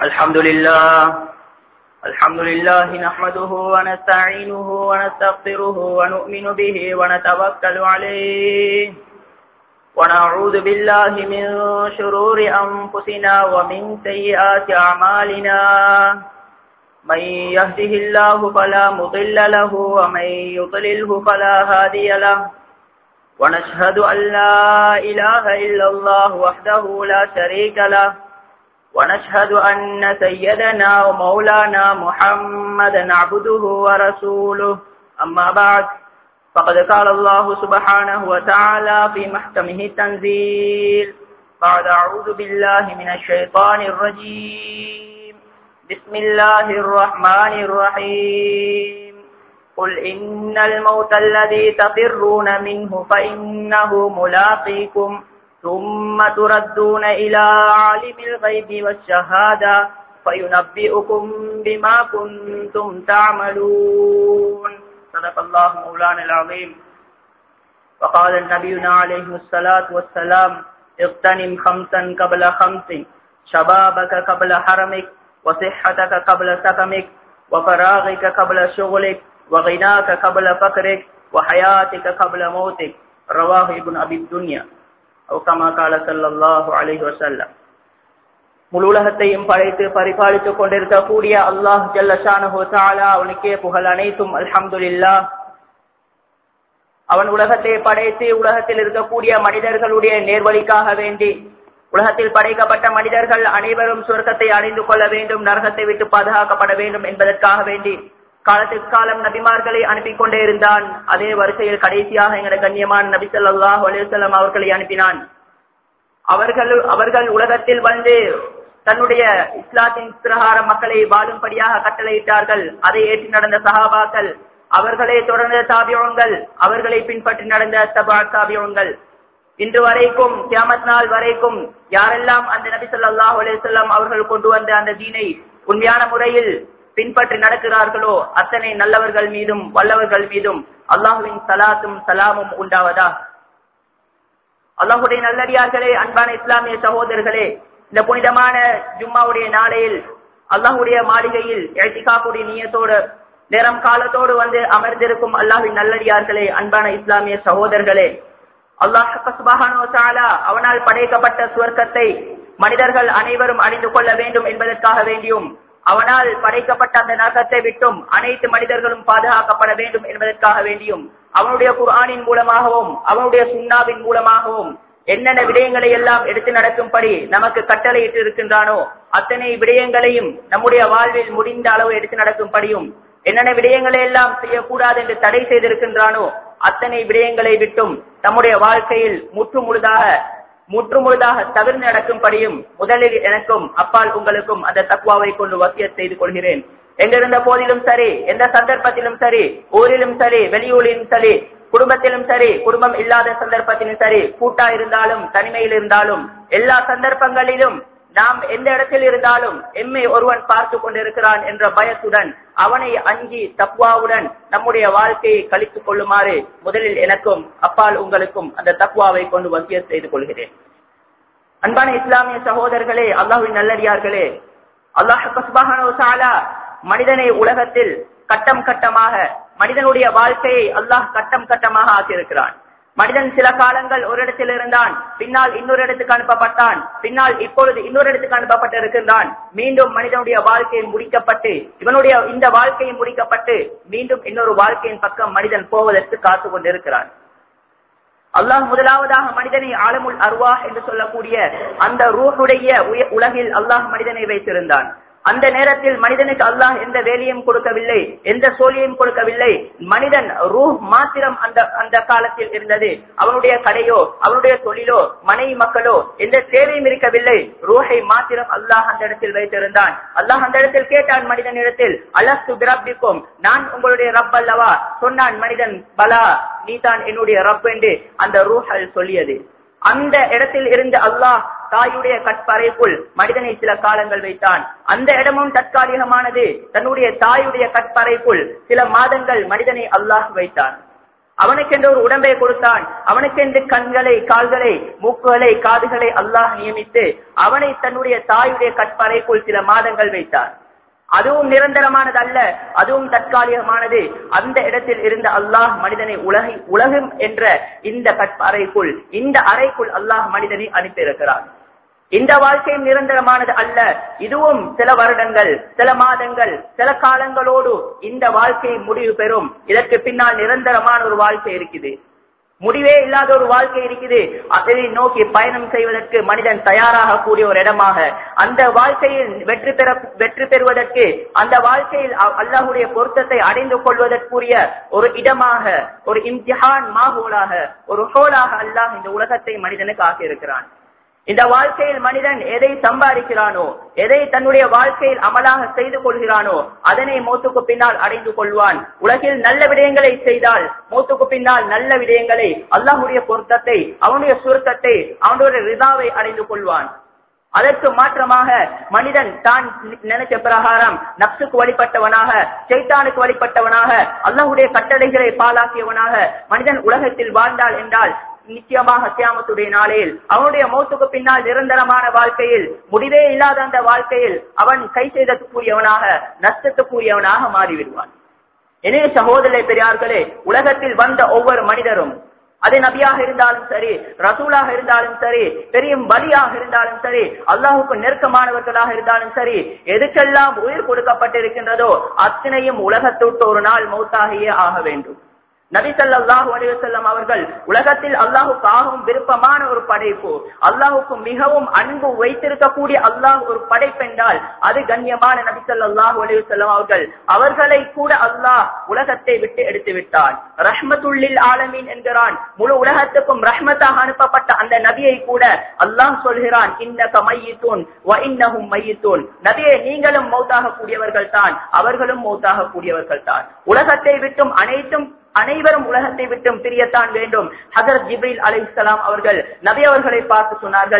الحمد لله الحمد لله نحمده ونستعينه ونستغفره ونؤمن به ونتوكل عليه ونعوذ بالله من شرور أنفسنا ومن سيئات أعمالنا من يهده الله فلا مضل له ومن يضلله فلا هادي له ونشهد أن لا إله إلا الله وحده لا شريك له ونشهد أن سيدنا ومولانا محمدا عبده ورسوله أما بعد فقد قال الله سبحانه وتعالى في محكمه التنزيل بعد أعوذ بالله من الشيطان الرجيم بسم الله الرحمن الرحيم قل إن الموت الذي تفرون منه فإنه ملاقيكم ثم تردون إلى عالم الغيب والشهادة فينبئكم بما كنتم تعملون صدق الله مولانا العظيم وقال نبينا عليه الصلاة والسلام اغتنم خمسا قبل خمس شبابك قبل حرمك وصحتك قبل سقمك وفراغك قبل شغلك وغناك قبل فقرك وحياتك قبل موتك رواه ابن أبي الدنيا أو كما قال صلى الله عليه وسلم முழு உலகத்தையும் படைத்து பரிபாலித்துக் கொண்டிருக்கக்கூடிய அல்லாஹ் ஜல்லஷானஹோ தாலா அவனுக்கே புகழ் அனைத்தும் அல்ஹம்துல்லா அவன் உலகத்தை படைத்து உலகத்தில் இருக்கக்கூடிய மனிதர்களுடைய நேர்வழிக்காக வேண்டி உலகத்தில் படைக்கப்பட்ட மனிதர்கள் அனைவரும் சுவர்க்கத்தை அடைந்து கொள்ள வேண்டும் நரகத்தை விட்டு பாதுகாக்கப்பட வேண்டும் என்பதற்காக வேண்டி காலத்துக்கு காலம் நபிமார்களை அனுப்பி கொண்டே இருந்தான் அதே வரிசையில் கடைசியாக எங்களோட கண்ணியமான நபி சொல்லாஹ் அலிசல்லாம் அவர்களை அனுப்பினான் அவர்கள் அவர்கள் உலகத்தில் வந்து தன்னுடைய இஸ்லாத்தின் பிரகார மக்களை வாழும்படியாக கட்டளையிட்டார்கள் அதை ஏற்றி நடந்த சஹாபாக்கள் அவர்களை தொடர்ந்த தாபியங்கள் அவர்களை பின்பற்றி நடந்த சபா தாபியங்கள் இன்று வரைக்கும் கியாமத் நாள் வரைக்கும் யாரெல்லாம் அந்த நபி சொல்லாஹ் அலிசல்லாம் அவர்கள் கொண்டு வந்த அந்த தீனை உண்மையான முறையில் பின்பற்றி நடக்கிறார்களோ அத்தனை நல்லவர்கள் மீதும் வல்லவர்கள் மீதும் அல்லாஹுவின் சலாத்தும் சலாமும் உண்டாவதா அல்லாஹுடைய நல்லடியார்களே அன்பான இஸ்லாமிய சகோதரர்களே இந்த புனிதமான ஜும்மாவுடைய நாளையில் அல்லாஹுடைய மாளிகையில் எழுத்திகாப்புடைய நீயத்தோடு நேரம் காலத்தோடு வந்து அமர்ந்திருக்கும் அல்லாஹின் நல்லடியார்களே அன்பான இஸ்லாமிய சகோதரர்களே அல்லாஹ் அவனால் படைக்கப்பட்ட சுவர்க்கத்தை மனிதர்கள் அனைவரும் அணிந்து கொள்ள வேண்டும் என்பதற்காக வேண்டியும் அவனால் படைக்கப்பட்ட அந்த நரகத்தை விட்டும் அனைத்து மனிதர்களும் பாதுகாக்கப்பட வேண்டும் என்பதற்காக வேண்டியும் அவனுடைய குர்ஆனின் மூலமாகவும் அவனுடைய சுண்ணாவின் மூலமாகவும் என்னென்ன விடயங்களை எல்லாம் எடுத்து நடக்கும்படி நமக்கு கட்டளையிட்டு இருக்கின்றானோ அத்தனை விடயங்களையும் நம்முடைய வாழ்வில் முடிந்த அளவு எடுத்து நடக்கும்படியும் என்னென்ன விடயங்களை எல்லாம் செய்யக்கூடாது என்று தடை செய்திருக்கின்றானோ அத்தனை விடயங்களை விட்டும் நம்முடைய வாழ்க்கையில் முற்று முழுதாக முற்று முழுதாக தவிர்த்து நடக்கும்படியும் முதலில் எனக்கும் அப்பால் உங்களுக்கும் அந்த தக்குவாவை கொண்டு வசிய செய்து கொள்கிறேன் எங்கிருந்த போதிலும் சரி எந்த சந்தர்ப்பத்திலும் சரி ஊரிலும் சரி வெளியூரிலும் சரி குடும்பத்திலும் சரி குடும்பம் இல்லாத சந்தர்ப்பத்திலும் சரி கூட்டா இருந்தாலும் தனிமையில் இருந்தாலும் எல்லா சந்தர்ப்பங்களிலும் நாம் எந்த இடத்தில் இருந்தாலும் எம்மை ஒருவன் பார்த்து கொண்டிருக்கிறான் என்ற பயத்துடன் அவனை அஞ்சி தப்வாவுடன் நம்முடைய வாழ்க்கையை கழித்துக் கொள்ளுமாறு முதலில் எனக்கும் அப்பால் உங்களுக்கும் அந்த தப்வாவை கொண்டு வசிய செய்து கொள்கிறேன் அன்பான இஸ்லாமிய சகோதரர்களே அல்லாஹின் நல்லடியார்களே அல்லாஹ் மனிதனை உலகத்தில் கட்டம் கட்டமாக மனிதனுடைய வாழ்க்கையை அல்லாஹ் கட்டம் கட்டமாக ஆக்கியிருக்கிறான் மனிதன் சில காலங்கள் ஒரு இடத்தில் இருந்தான் பின்னால் இன்னொரு இடத்துக்கு அனுப்பப்பட்டான் பின்னால் இப்பொழுது இன்னொரு இடத்துக்கு அனுப்பப்பட்டிருக்கின்றான் மீண்டும் மனிதனுடைய வாழ்க்கை முடிக்கப்பட்டு இவனுடைய இந்த வாழ்க்கையை முடிக்கப்பட்டு மீண்டும் இன்னொரு வாழ்க்கையின் பக்கம் மனிதன் போவதற்கு காத்து கொண்டிருக்கிறான் அல்லாஹ் முதலாவதாக மனிதனை ஆலமுல் அருவாஹ் என்று சொல்லக்கூடிய அந்த ரூஹுடைய உலகில் அல்லாஹ் மனிதனை வைத்திருந்தான் அந்த நேரத்தில் மனிதனுக்கு அல்லாஹ் எந்த வேலையும் கொடுக்கவில்லை எந்த சோழியையும் கொடுக்கவில்லை மனிதன் ரூஹ் மாத்திரம் அந்த அந்த காலத்தில் இருந்தது அவனுடைய கடையோ அவனுடைய தொழிலோ மனைவி மக்களோ எந்த தேவையும் இருக்கவில்லை ரூஹை மாத்திரம் அல்லாஹ் அந்த இடத்தில் வைத்திருந்தான் அல்லாஹ் அந்த இடத்தில் கேட்டான் மனிதனிடத்தில் அலஸ்து பிரபிக்கும் நான் உங்களுடைய ரப் அல்லவா சொன்னான் மனிதன் பலா நீ தான் என்னுடைய ரப் என்று அந்த ரூஹல் சொல்லியது அந்த இடத்தில் இருந்து அல்லாஹ் தாயுடைய கட்பறைக்குள் மனிதனை சில காலங்கள் வைத்தான் அந்த இடமும் தற்காலிகமானது தன்னுடைய தாயுடைய கட்பறைக்குள் சில மாதங்கள் மனிதனை அல்லாஹ் வைத்தான் அவனுக்கென்று ஒரு உடம்பை கொடுத்தான் அவனுக்கென்று கண்களை கால்களை மூக்குகளை காதுகளை அல்லாஹ் நியமித்து அவனை தன்னுடைய தாயுடைய கற்பறைக்குள் சில மாதங்கள் வைத்தார் அதுவும் நிரந்தரமானது அல்ல அதுவும் தற்காலிகமானது அந்த இடத்தில் இருந்த அல்லாஹ் மனிதனை உலகை உலகம் என்ற இந்த கற்பறைக்குள் இந்த அறைக்குள் அல்லாஹ் மனிதனை அனுப்பியிருக்கிறார் இந்த வாழ்க்கையும் நிரந்தரமானது அல்ல இதுவும் சில வருடங்கள் சில மாதங்கள் சில காலங்களோடு இந்த வாழ்க்கை முடிவு பெறும் இதற்கு பின்னால் நிரந்தரமான ஒரு வாழ்க்கை இருக்குது முடிவே இல்லாத ஒரு வாழ்க்கை இருக்குது அதை நோக்கி பயணம் செய்வதற்கு மனிதன் தயாராக கூடிய ஒரு இடமாக அந்த வாழ்க்கையில் வெற்றி பெற வெற்றி பெறுவதற்கு அந்த வாழ்க்கையில் அல்லாஹுடைய பொருத்தத்தை அடைந்து கொள்வதற்குரிய ஒரு இடமாக ஒரு இம்திஹான் மாகோலாக ஒரு ஹோலாக அல்லாஹ் இந்த உலகத்தை மனிதனுக்கு ஆக்கியிருக்கிறான் இந்த வாழ்க்கையில் மனிதன் எதை சம்பாதிக்கிறானோ எதை தன்னுடைய வாழ்க்கையில் அமலாக செய்து கொள்கிறானோ அதனை மூத்துக்கு பின்னால் அடைந்து கொள்வான் உலகில் நல்ல விடயங்களை செய்தால் மூத்துக்கு பின்னால் நல்ல விடயங்களை அல்லாஹுடைய பொருத்தத்தை அவனுடைய சுருக்கத்தை அவனுடைய ரிதாவை அடைந்து கொள்வான் அதற்கு மாற்றமாக மனிதன் தான் நினைச்ச பிரகாரம் நப்சுக்கு வழிபட்டவனாக சைத்தானுக்கு வழிபட்டவனாக அல்லாஹுடைய கட்டளைகளை பாலாக்கியவனாக மனிதன் உலகத்தில் வாழ்ந்தாள் என்றால் நிச்சயமாக கியாமத்துடைய நாளில் அவனுடைய மௌத்துக்கு பின்னால் நிரந்தரமான வாழ்க்கையில் முடிவே இல்லாத அந்த வாழ்க்கையில் அவன் கை செய்தத்துக்குரியவனாக நஷ்டத்துக்குரியவனாக மாறிவிடுவான் எனவே சகோதர பெரியார்களே உலகத்தில் வந்த ஒவ்வொரு மனிதரும் அது நபியாக இருந்தாலும் சரி ரசூலாக இருந்தாலும் சரி பெரிய பலியாக இருந்தாலும் சரி அல்லாஹுக்கு நெருக்கமானவர்களாக இருந்தாலும் சரி எதுக்கெல்லாம் உயிர் கொடுக்கப்பட்டிருக்கின்றதோ அத்தனையும் உலகத்தொட்டு ஒரு நாள் மௌத்தாகியே ஆக வேண்டும் நபி சல்லாஹூ அலிவசல்லம் அவர்கள் உலகத்தில் அல்லாஹுக்கு ஆகும் விருப்பமான ஒரு படைப்பு அல்லாஹுக்கு மிகவும் அன்பு வைத்திருக்கக்கூடிய அல்லாஹ் ஒரு படைப்பென்றால் அது கண்ணியமான நபி சல்லாஹூ அலிவசல்லம் அவர்கள் அவர்களை கூட அல்லாஹ் உலகத்தை விட்டு எடுத்து விட்டான் ரஹ்மத்துள்ளில் ஆலமீன் என்கிறான் முழு உலகத்துக்கும் ரஹ்மத்தாக அனுப்பப்பட்ட அந்த நபியை கூட அல்லாஹ் சொல்கிறான் இன்னக மையித்தூன் இன்னகும் மையித்தூன் நபியை நீங்களும் மௌத்தாக கூடியவர்கள் தான் அவர்களும் மௌத்தாக கூடியவர்கள் தான் உலகத்தை விட்டும் அனைத்தும் அனைவரும் உலகத்தை விட்டும் பிரியத்தான் வேண்டும் ஹசரத் ஜிப்ரீல் அலை இஸ்லாம் அவர்கள் நபி அவர்களை பார்த்து சொன்னார்கள்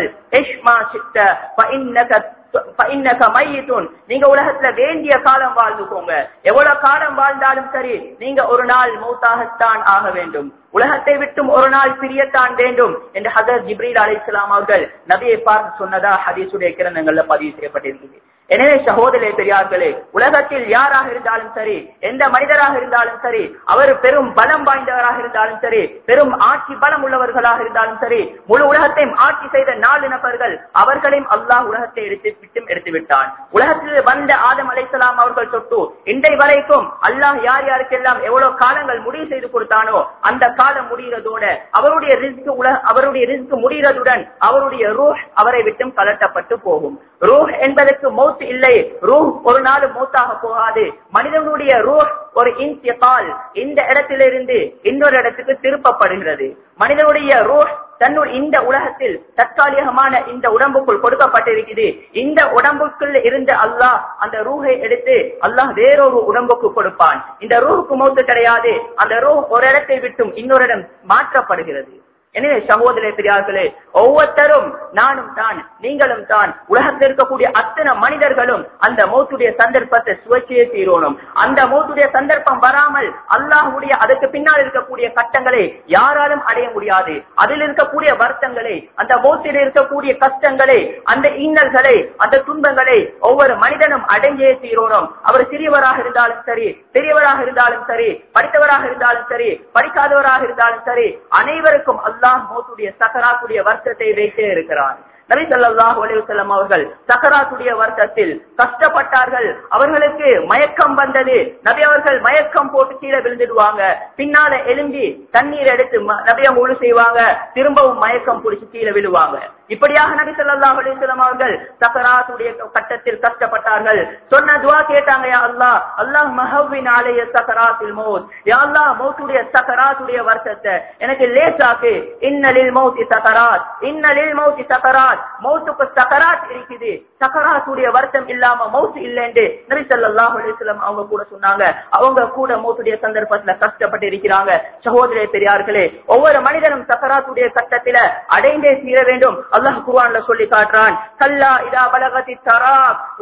நீங்க உலகத்துல வேண்டிய காலம் வாழ்ந்துக்கோங்க எவ்வளவு காலம் வாழ்ந்தாலும் சரி நீங்க ஒரு நாள் மௌத்தாகத்தான் ஆக வேண்டும் உலகத்தை விட்டும் ஒரு நாள் பிரியத்தான் வேண்டும் என்று ஹசரத் ஜிப்ரீல் அலை இஸ்லாம் அவர்கள் நபியை பார்த்து சொன்னதா ஹதீசுடைய கிரணங்கள்ல பதிவு செய்யப்பட்டிருக்கிறது எனவே சகோதரே பெரியார்களே உலகத்தில் யாராக இருந்தாலும் சரி எந்த மனிதராக இருந்தாலும் சரி அவர் பெரும் பலம் வாய்ந்தவராக இருந்தாலும் சரி பெரும் ஆட்சி பலம் உள்ளவர்களாக இருந்தாலும் சரி முழு உலகத்தையும் ஆட்சி செய்த நாலு நபர்கள் அவர்களையும் அல்லாஹ் உலகத்தை எடுத்து விட்டும் எடுத்து விட்டான் உலகத்தில் வந்த ஆதம் அலைசலாம் அவர்கள் தொட்டு இன்றை வரைக்கும் அல்லாஹ் யார் யாருக்கெல்லாம் எவ்வளவு காலங்கள் முடிவு செய்து கொடுத்தானோ அந்த காலம் முடிகிறதோட அவருடைய ரிஸ்க் உலக அவருடைய ரிஸ்க் முடிகிறதுடன் அவருடைய ரூஹ் அவரை விட்டும் கலட்டப்பட்டு போகும் ரூஹ் என்பதற்கு மௌத் இல்லை ரூஹ் ஒரு நாள் மூத்தாக போகாது மனிதனுடைய ரூஹ் ஒரு இன்சியத்தால் இந்த இடத்திலிருந்து இன்னொரு இடத்துக்கு திருப்பப்படுகிறது மனிதனுடைய ரூஹ் தன்னுடைய இந்த உலகத்தில் தற்காலிகமான இந்த உடம்புக்குள் கொடுக்கப்பட்டிருக்குது இந்த உடம்புக்குள் இருந்து அல்லாஹ் அந்த ரூஹை எடுத்து அல்லாஹ் வேறொரு உடம்புக்கு கொடுப்பான் இந்த ரூஹுக்கு மௌத்து கிடையாது அந்த ரூஹ் ஒரு இடத்தை விட்டும் இன்னொரு இடம் மாற்றப்படுகிறது எனவே சகோதர பெரியார்களே ஒவ்வொருத்தரும் நானும் தான் நீங்களும் தான் உலகத்தில் இருக்கக்கூடிய அத்தனை மனிதர்களும் அந்த மௌத்துடைய சந்தர்ப்பத்தை சுவைச்சே தீரணும் அந்த மௌத்துடைய சந்தர்ப்பம் வராமல் அல்லாஹுடைய அதுக்கு பின்னால் இருக்கக்கூடிய கட்டங்களை யாராலும் அடைய முடியாது அதில் இருக்கக்கூடிய வருத்தங்களை அந்த மௌத்தில் இருக்கக்கூடிய கஷ்டங்களை அந்த இன்னல்களை அந்த துன்பங்களை ஒவ்வொரு மனிதனும் அடைஞ்சே தீரணும் அவர் சிறியவராக இருந்தாலும் சரி பெரியவராக இருந்தாலும் சரி படித்தவராக இருந்தாலும் சரி படிக்காதவராக இருந்தாலும் சரி அனைவருக்கும் அல்லாஹ் மோத்துடைய சக்கராத்துடைய வருத்தத்தை வைத்தே இருக்கிறார் நபி ஸல்லல்லாஹு அலைஹி வஸல்லம் அவர்கள் சக்கராத்துடைய வருத்தத்தில் கஷ்டப்பட்டார்கள் அவர்களுக்கு மயக்கம் வந்தது நபி அவர்கள் மயக்கம் போட்டு கீழே விழுந்துடுவாங்க பின்னால எலும்பி தண்ணீர் எடுத்து ம- நபி அவங்க உழு செய்வாங்க திரும்பவும் மயக்கம் பிடிச்சு கீழே விழுவாங்க இப்படியாக நபி ஸல்லல்லாஹு அலைஹி வஸல்லம் அவர்கள் சக்கராத்துடைய கட்டத்தில் கஷ்டப்பட்டார்கள் சொன்ன துவா கேட்டாங்க யா அல்லாஹ் அல்லாஹ் மஹவ்வின் அலைய சக்கராத்தில் மௌத் யா அல்லாஹ் மௌத்துடைய சக்கராத்துடைய வருத்தத்தை எனக்கு லேசாக்கு இன்னலில் மௌத்தி சக்கராத் இன்னலில் மௌத்தி சக்கராத் மௌத்துக்கு சக்கராத் இருக்குது சக்கராத்துடைய வருத்தம் இல்லாம மௌத் இல்லைன்னு நபி ஸல்லல்லாஹு அலைஹி வஸல்லம் அவங்க கூட சொன்னாங்க அவங்க கூட மௌத்துடைய சந்தர்ப்பத்துல கஷ்டப்பட்டு இருக்கிறாங்க சகோதர பெரியார்களே ஒவ்வொரு மனிதனும் சக்கராத்துடைய கட்டத்தில அடைந்தே தீர வேண்டும் அல்லாஹ் குர்ஆன்ல சொல்லி காட்டுறான் கல்லா இதா பலகதி தராக் வகீல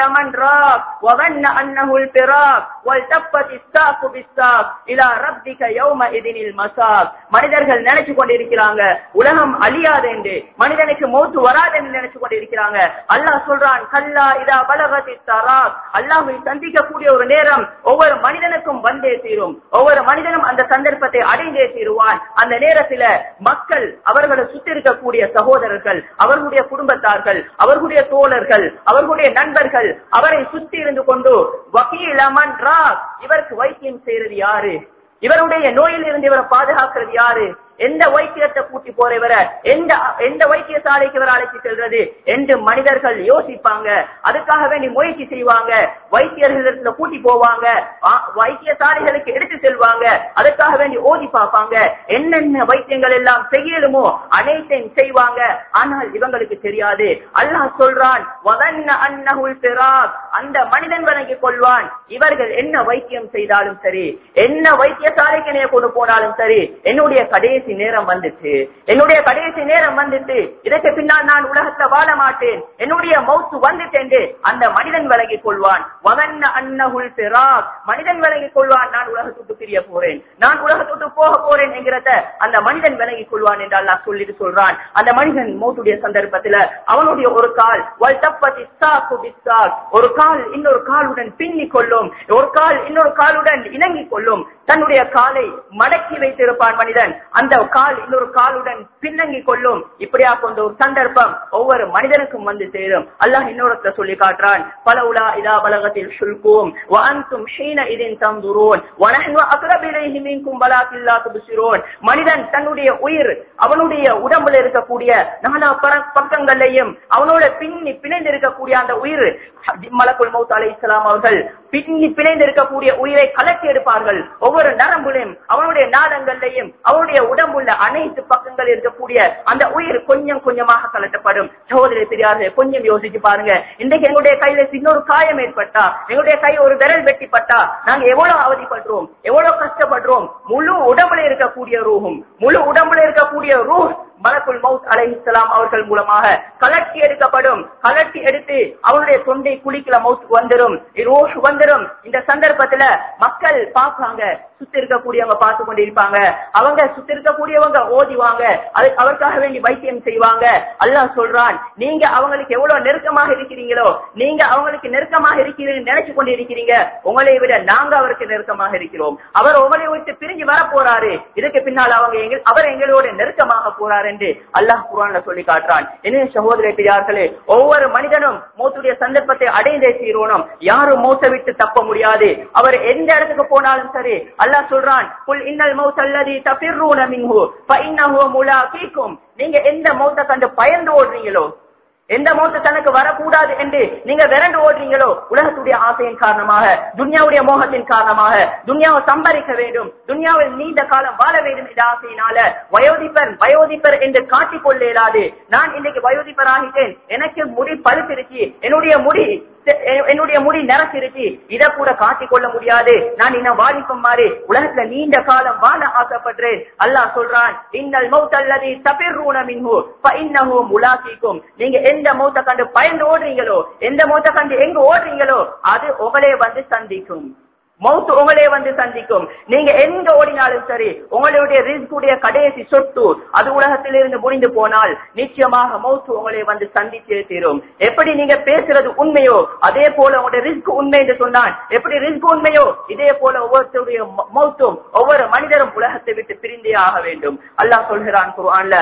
من راق وظن أنه الفراق والتفت الساق بالساق إلى ربك يومئذ المساق மனிதர்கள் நினைச்சு கொண்டிருக்கிறாங்க உலகம் அழியாது என்று மனிதனுக்கு மௌத்து வராது என்று நினைச்சு கொண்டிருக்கிறாங்க அல்லாஹ் சொல்றான் கல்லா இதா பலகதி தராக் அல்லாஹை சந்திக்கக்கூடிய ஒரு நேரம் ஒவ்வொரு மனிதனுக்கும் வந்தே தீரும் ஒவ்வொரு மனிதனும் அந்த சந்தர்ப்பத்தை அடைந்தே தீருவான் அந்த நேரத்துல மக்கள் அவர்களை சுத்தி இருக்கக்கூடிய சகோதரர்கள் அவர்களுடைய குடும்பத்தார்கள் அவர்களுடைய தோழர்கள் அவர்களுடைய நண்பர்கள் அவரை சுத்தி இருந்து கொண்டு வக்கீலமன் ராக் இவருக்கு வைத்தியம் செய்யறது யாரு இவருடைய நோயில் இருந்து இவரை பாதுகாக்கிறது யாரு எந்த வைத்தியத்தை கூட்டி போறவர எந்த எந்த வைத்தியசாலைக்கு இவர் அழைத்து செல்றது என்று மனிதர்கள் யோசிப்பாங்க அதுக்காக வேண்டி முயற்சி செய்வாங்க வைத்தியர்களிடத்துல கூட்டி போவாங்க ஆ, வைத்தியசாலைகளுக்கு எடுத்து செல்வாங்க அதுக்காக வேண்டி ஓதி பார்ப்பாங்க என்னென்ன வைத்தியங்கள் எல்லாம் செய்யலுமோ அனைத்தையும் செய்வாங்க ஆனால் இவங்களுக்கு தெரியாது அல்லாஹ் சொல்றான் "வதன்ன அன்னஹுல் ஃபிராக்." அந்த மனிதன் வணங்கிக் கொள்வான் இவர்கள் என்ன வைத்தியம் செய்தாலும் சரி என்ன வைத்தியசாலைக்கு என்னைய கொண்டு போனாலும் சரி என்னுடைய கடைசி நேரம் வந்துச்சு என்னுடைய கடைசி நேரம் வந்துட்டு இதற்கு பின்னால் நான் உலகத்தை வாழ மாட்டேன் என்னுடைய மௌத்து வந்துட்டேன் அந்த மனிதன் விலகிக் கொள்வான் வதன்ன அன்னஹுல் ஃபிராக். மனிதன் விலகிக் கொள்வான் நான் உலகத்துக்கு பிரிய போறேன் நான் உலகத்துக்கு போக போறேன் என்கிறத அந்த மனிதன் விலகிக் கொள்வான் என்று அல்லாஹ் சொல்லிட்டு சொல்றான் அந்த மனிதன் மௌத்துடைய சந்தர்ப்பத்துல அவனுடைய ஒரு கால் வல் தப்பத்தி சாக்கு பிஸ்ஸாக். ஒரு கால் இன்னொரு காலுடன் பின்னி கொள்ளும் ஒரு கால் இன்னொரு காலுடன் இணங்கிக் கொள்ளும் தன்னுடைய காலை மடக்கி வைத்திருப்பான் மனிதன் அந்த கால் இன்னொரு காலுடன் பின்னங்கிக் கொள்ளும் இப்படியா கொண்ட ஒரு சந்தர்ப்பம் ஒவ்வொரு மனிதனுக்கும் வந்து சேரும் அல்லாஹ் இன்னொருத்த சொல்லி காட்டுறான் பலவுலா இதா பலகத்தில் சுல்கும் வஅன்தும் ஹீன இதின் தந்துரூன் வனஹ்னு அக்ரபு இலைஹி மின்கும் வலாக்கில்லா துப்சிரூன் மனிதன் தன்னுடைய உயிர் அவனுடைய உடம்புல இருக்கக்கூடிய நாலா பர- பக்கங்களையும் அவனோட பின்னி பிணைந்து இருக்கக்கூடிய அந்த உயிர் மலக்குல் மௌத் அலைஹிஸ்ஸலாம் அவர்கள் பின்னி பிணைந்து இருக்கக்கூடிய உயிரை கலட்டி எடுப்பார்கள் ஒவ்வொரு நரம்புலையும் அவனுடைய நாடங்கள்லையும் அவனுடைய உடம்புள்ள அனைத்து பக்கங்கள் இருக்கக்கூடிய அந்த உயிர் கொஞ்சம் கொஞ்சமாக கலட்டப்படும் சகோதரி பெரியார்களே கொஞ்சம் யோசிச்சு பாருங்க இன்றைக்கு எங்களுடைய கையில இன்னொரு காயம் ஏற்பட்டா எங்களுடைய கை ஒரு விரல் வெட்டிப்பட்டா நாங்க எவ்வளவு அவதிப்படுறோம் எவ்வளவு கஷ்டப்படுறோம் முழு உடம்புல இருக்கக்கூடிய ரூஹும் முழு உடம்புல இருக்கக்கூடிய ரூஹ் மலக்குல் மவுத் அலைஹிஸ்ஸலாம் அவர்கள் மூலமாக கலட்டி எடுக்கப்படும் கலட்டி எடுத்து அவனுடைய தொண்டை குளிக்கல மவுத் வந்துடும் ரோஷ் வந்துடும் இந்த சந்தர்ப்பத்துல மக்கள் பார்ப்பாங்க சுத்தி இருக்கக்கூடியவங்க பார்த்து கொண்டு இருப்பாங்க அவங்க சுத்தி இருக்கக்கூடியவங்க ஓதிவாங்க அது அவருக்காக வேண்டி வைத்தியம் செய்வாங்க அல்லாஹ் சொல்றான் நீங்க அவங்களுக்கு எவ்வளவு நெருக்கமாக இருக்கிறீங்களோ நீங்க அவங்களுக்கு நெருக்கமாக இருக்கிறீங்கன்னு நினைச்சு கொண்டு இருக்கிறீங்க உங்களை விட நாங்க அவருக்கு நெருக்கமாக இருக்கிறோம் அவர் உங்களை விட்டு பிரிஞ்சு வர போறாரு இதுக்கு பின்னால் அவங்க எங்க அவர் எங்களோட நெருக்கமாக போறார் என்று அல்லாஹ் குரான்ல சொல்லி காட்டுறான் என்ன சகோதர பெரியார்களே ஒவ்வொரு மனிதனும் மௌத்துடைய சந்தர்ப்பத்தை அடைந்தே தீரணும் யாரும் மௌத்தை விட்டு தப்ப முடியாது அவர் எந்த இடத்துக்கு போனாலும் சரி அல்லாஹ் சொல்றான் குல் இன்னல் மௌத் அல்லதி தஃபிர்ரூன மின்ஹு ஃபஇன்னஹு முலாகீக்கும் நீங்க எந்த மௌத்தை கண்டு பயந்து ஓடுறீங்களோ எந்த மௌத்து தனக்கு வரக்கூடாது என்று நீங்க விரண்டு ஓடுறீங்களோ உலகத்துடைய ஆசையின் காரணமாக துன்யாவுடைய மோகத்தின் காரணமாக துன்யாவை சம்பாதிக்க வேண்டும் துன்யாவில் நீண்ட காலம் வாழ வேண்டும் என்ற ஆசையினால வயோதிபர் வயோதிபர் என்று காட்டிக் கொள்ள இயலாது நான் இன்னைக்கு வயோதிபர் ஆகிட்டேன் எனக்கு முடி பழுத்திருச்சு என்னுடைய முடி என்னுடைய முடி நரசிருச்சு இத கூட காட்டிக் கொள்ள முடியாது நான் இன்னும் வாலிபம் மாறி உலகத்துல நீண்ட காலம் வாழ ஆசைப்படுறேன் அல்லாஹ் சொல்றான் இன்னல் மௌத் அல்லது தபிர்ரூன மின்ஹு ஃபஇன்னஹு முலாகிக்கும் நீங்க எந்த மௌத்த கண்டு பயந்து ஓடுறீங்களோ எந்த மௌத்த கண்டு எங்க ஓடுறீங்களோ அது உங்களே வந்து சந்திக்கும் மவுத்து உங்களே வந்து சந்திக்கும் நீங்க எங்க ஓடினாலும் சரி உங்களுடைய ரிஸ்குடைய கடைசி சொட்டு அது உலகத்திலிருந்து முடிந்து போனால் நிச்சயமாக மவுத்து உங்களை வந்து சந்திச்சே தீரும் எப்படி நீங்க பேசுறது உண்மையோ அதே போல உங்களுடைய ரிஸ்க் உண்மை என்று சொன்னான் எப்படி ரிஸ்க் உண்மையோ இதே போல ஒவ்வொருத்தருடைய ம- மௌத்தும் ஒவ்வொரு மனிதரும் உலகத்தை விட்டு பிரிந்தே ஆக வேண்டும் அல்லாஹ் சொல்கிறான் குர்ஆன்ல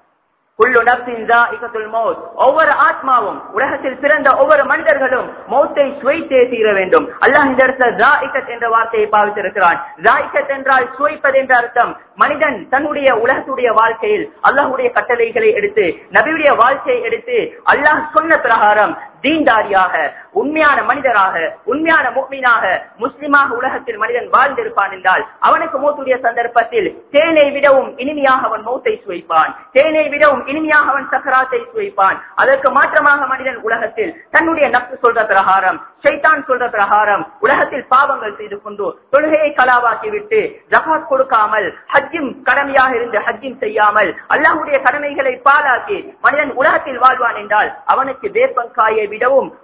குல்லு நப்சின் ஜாஇகத்துல் மௌத் ஒவ்வொரு ஆத்மாவும் உலகத்தில் பிறந்த ஒவ்வொரு மனிதர்களும் மௌத்தை சுவைத்தே தீர வேண்டும் அல்லாஹ் இந்த இடத்துல ஜாஇகத் என்ற வார்த்தையை பாவித்திருக்கிறான் ஜாஇகத் என்றால் சுவைப்பது என்ற அர்த்தம் மனிதன் தன்னுடைய உலகத்துடைய வாழ்க்கையில் அல்லாஹ்வுடைய கட்டளைகளை எடுத்து நபியுடைய வாழ்க்கையை எடுத்து அல்லாஹ் சொன்ன பிரகாரம் தீன்தாரியாக உண்மையான மனிதராக உண்மையான முக்மீனாக முஸ்லிமாக உலகத்தில் மனிதன் வாழ்ந்திருப்பான் என்றால் அவனுக்கு மௌத்துடைய சந்தர்ப்பத்தில் தேனை விடவும் இனிமையாக அவன் மௌத்தை சுவைப்பான் தேனை விடவும் இனிமையாக அவன் சக்கராத்தை சுவைப்பான் அதற்கு மாற்றமாக மனிதன் உலகத்தில் தன்னுடைய நப்சு சொல்ற பிரகாரம் ஷைத்தான் சொல்ற பிரகாரம் உலகத்தில் பாவங்கள் செய்து கொண்டு தொழுகையை கலாவாக்கி விட்டு ஜகாத் கொடுக்காமல் ஹஜ்ஜிம் கடமையாக இருந்து ஹஜ்ஜிம் செய்யாமல் அல்லாஹ்வுடைய கடமைகளை பாலாக்கி மனிதன் உலகத்தில் வாழ்வான் என்றால் அவனுக்கு வேப்பங்காயை விடவும்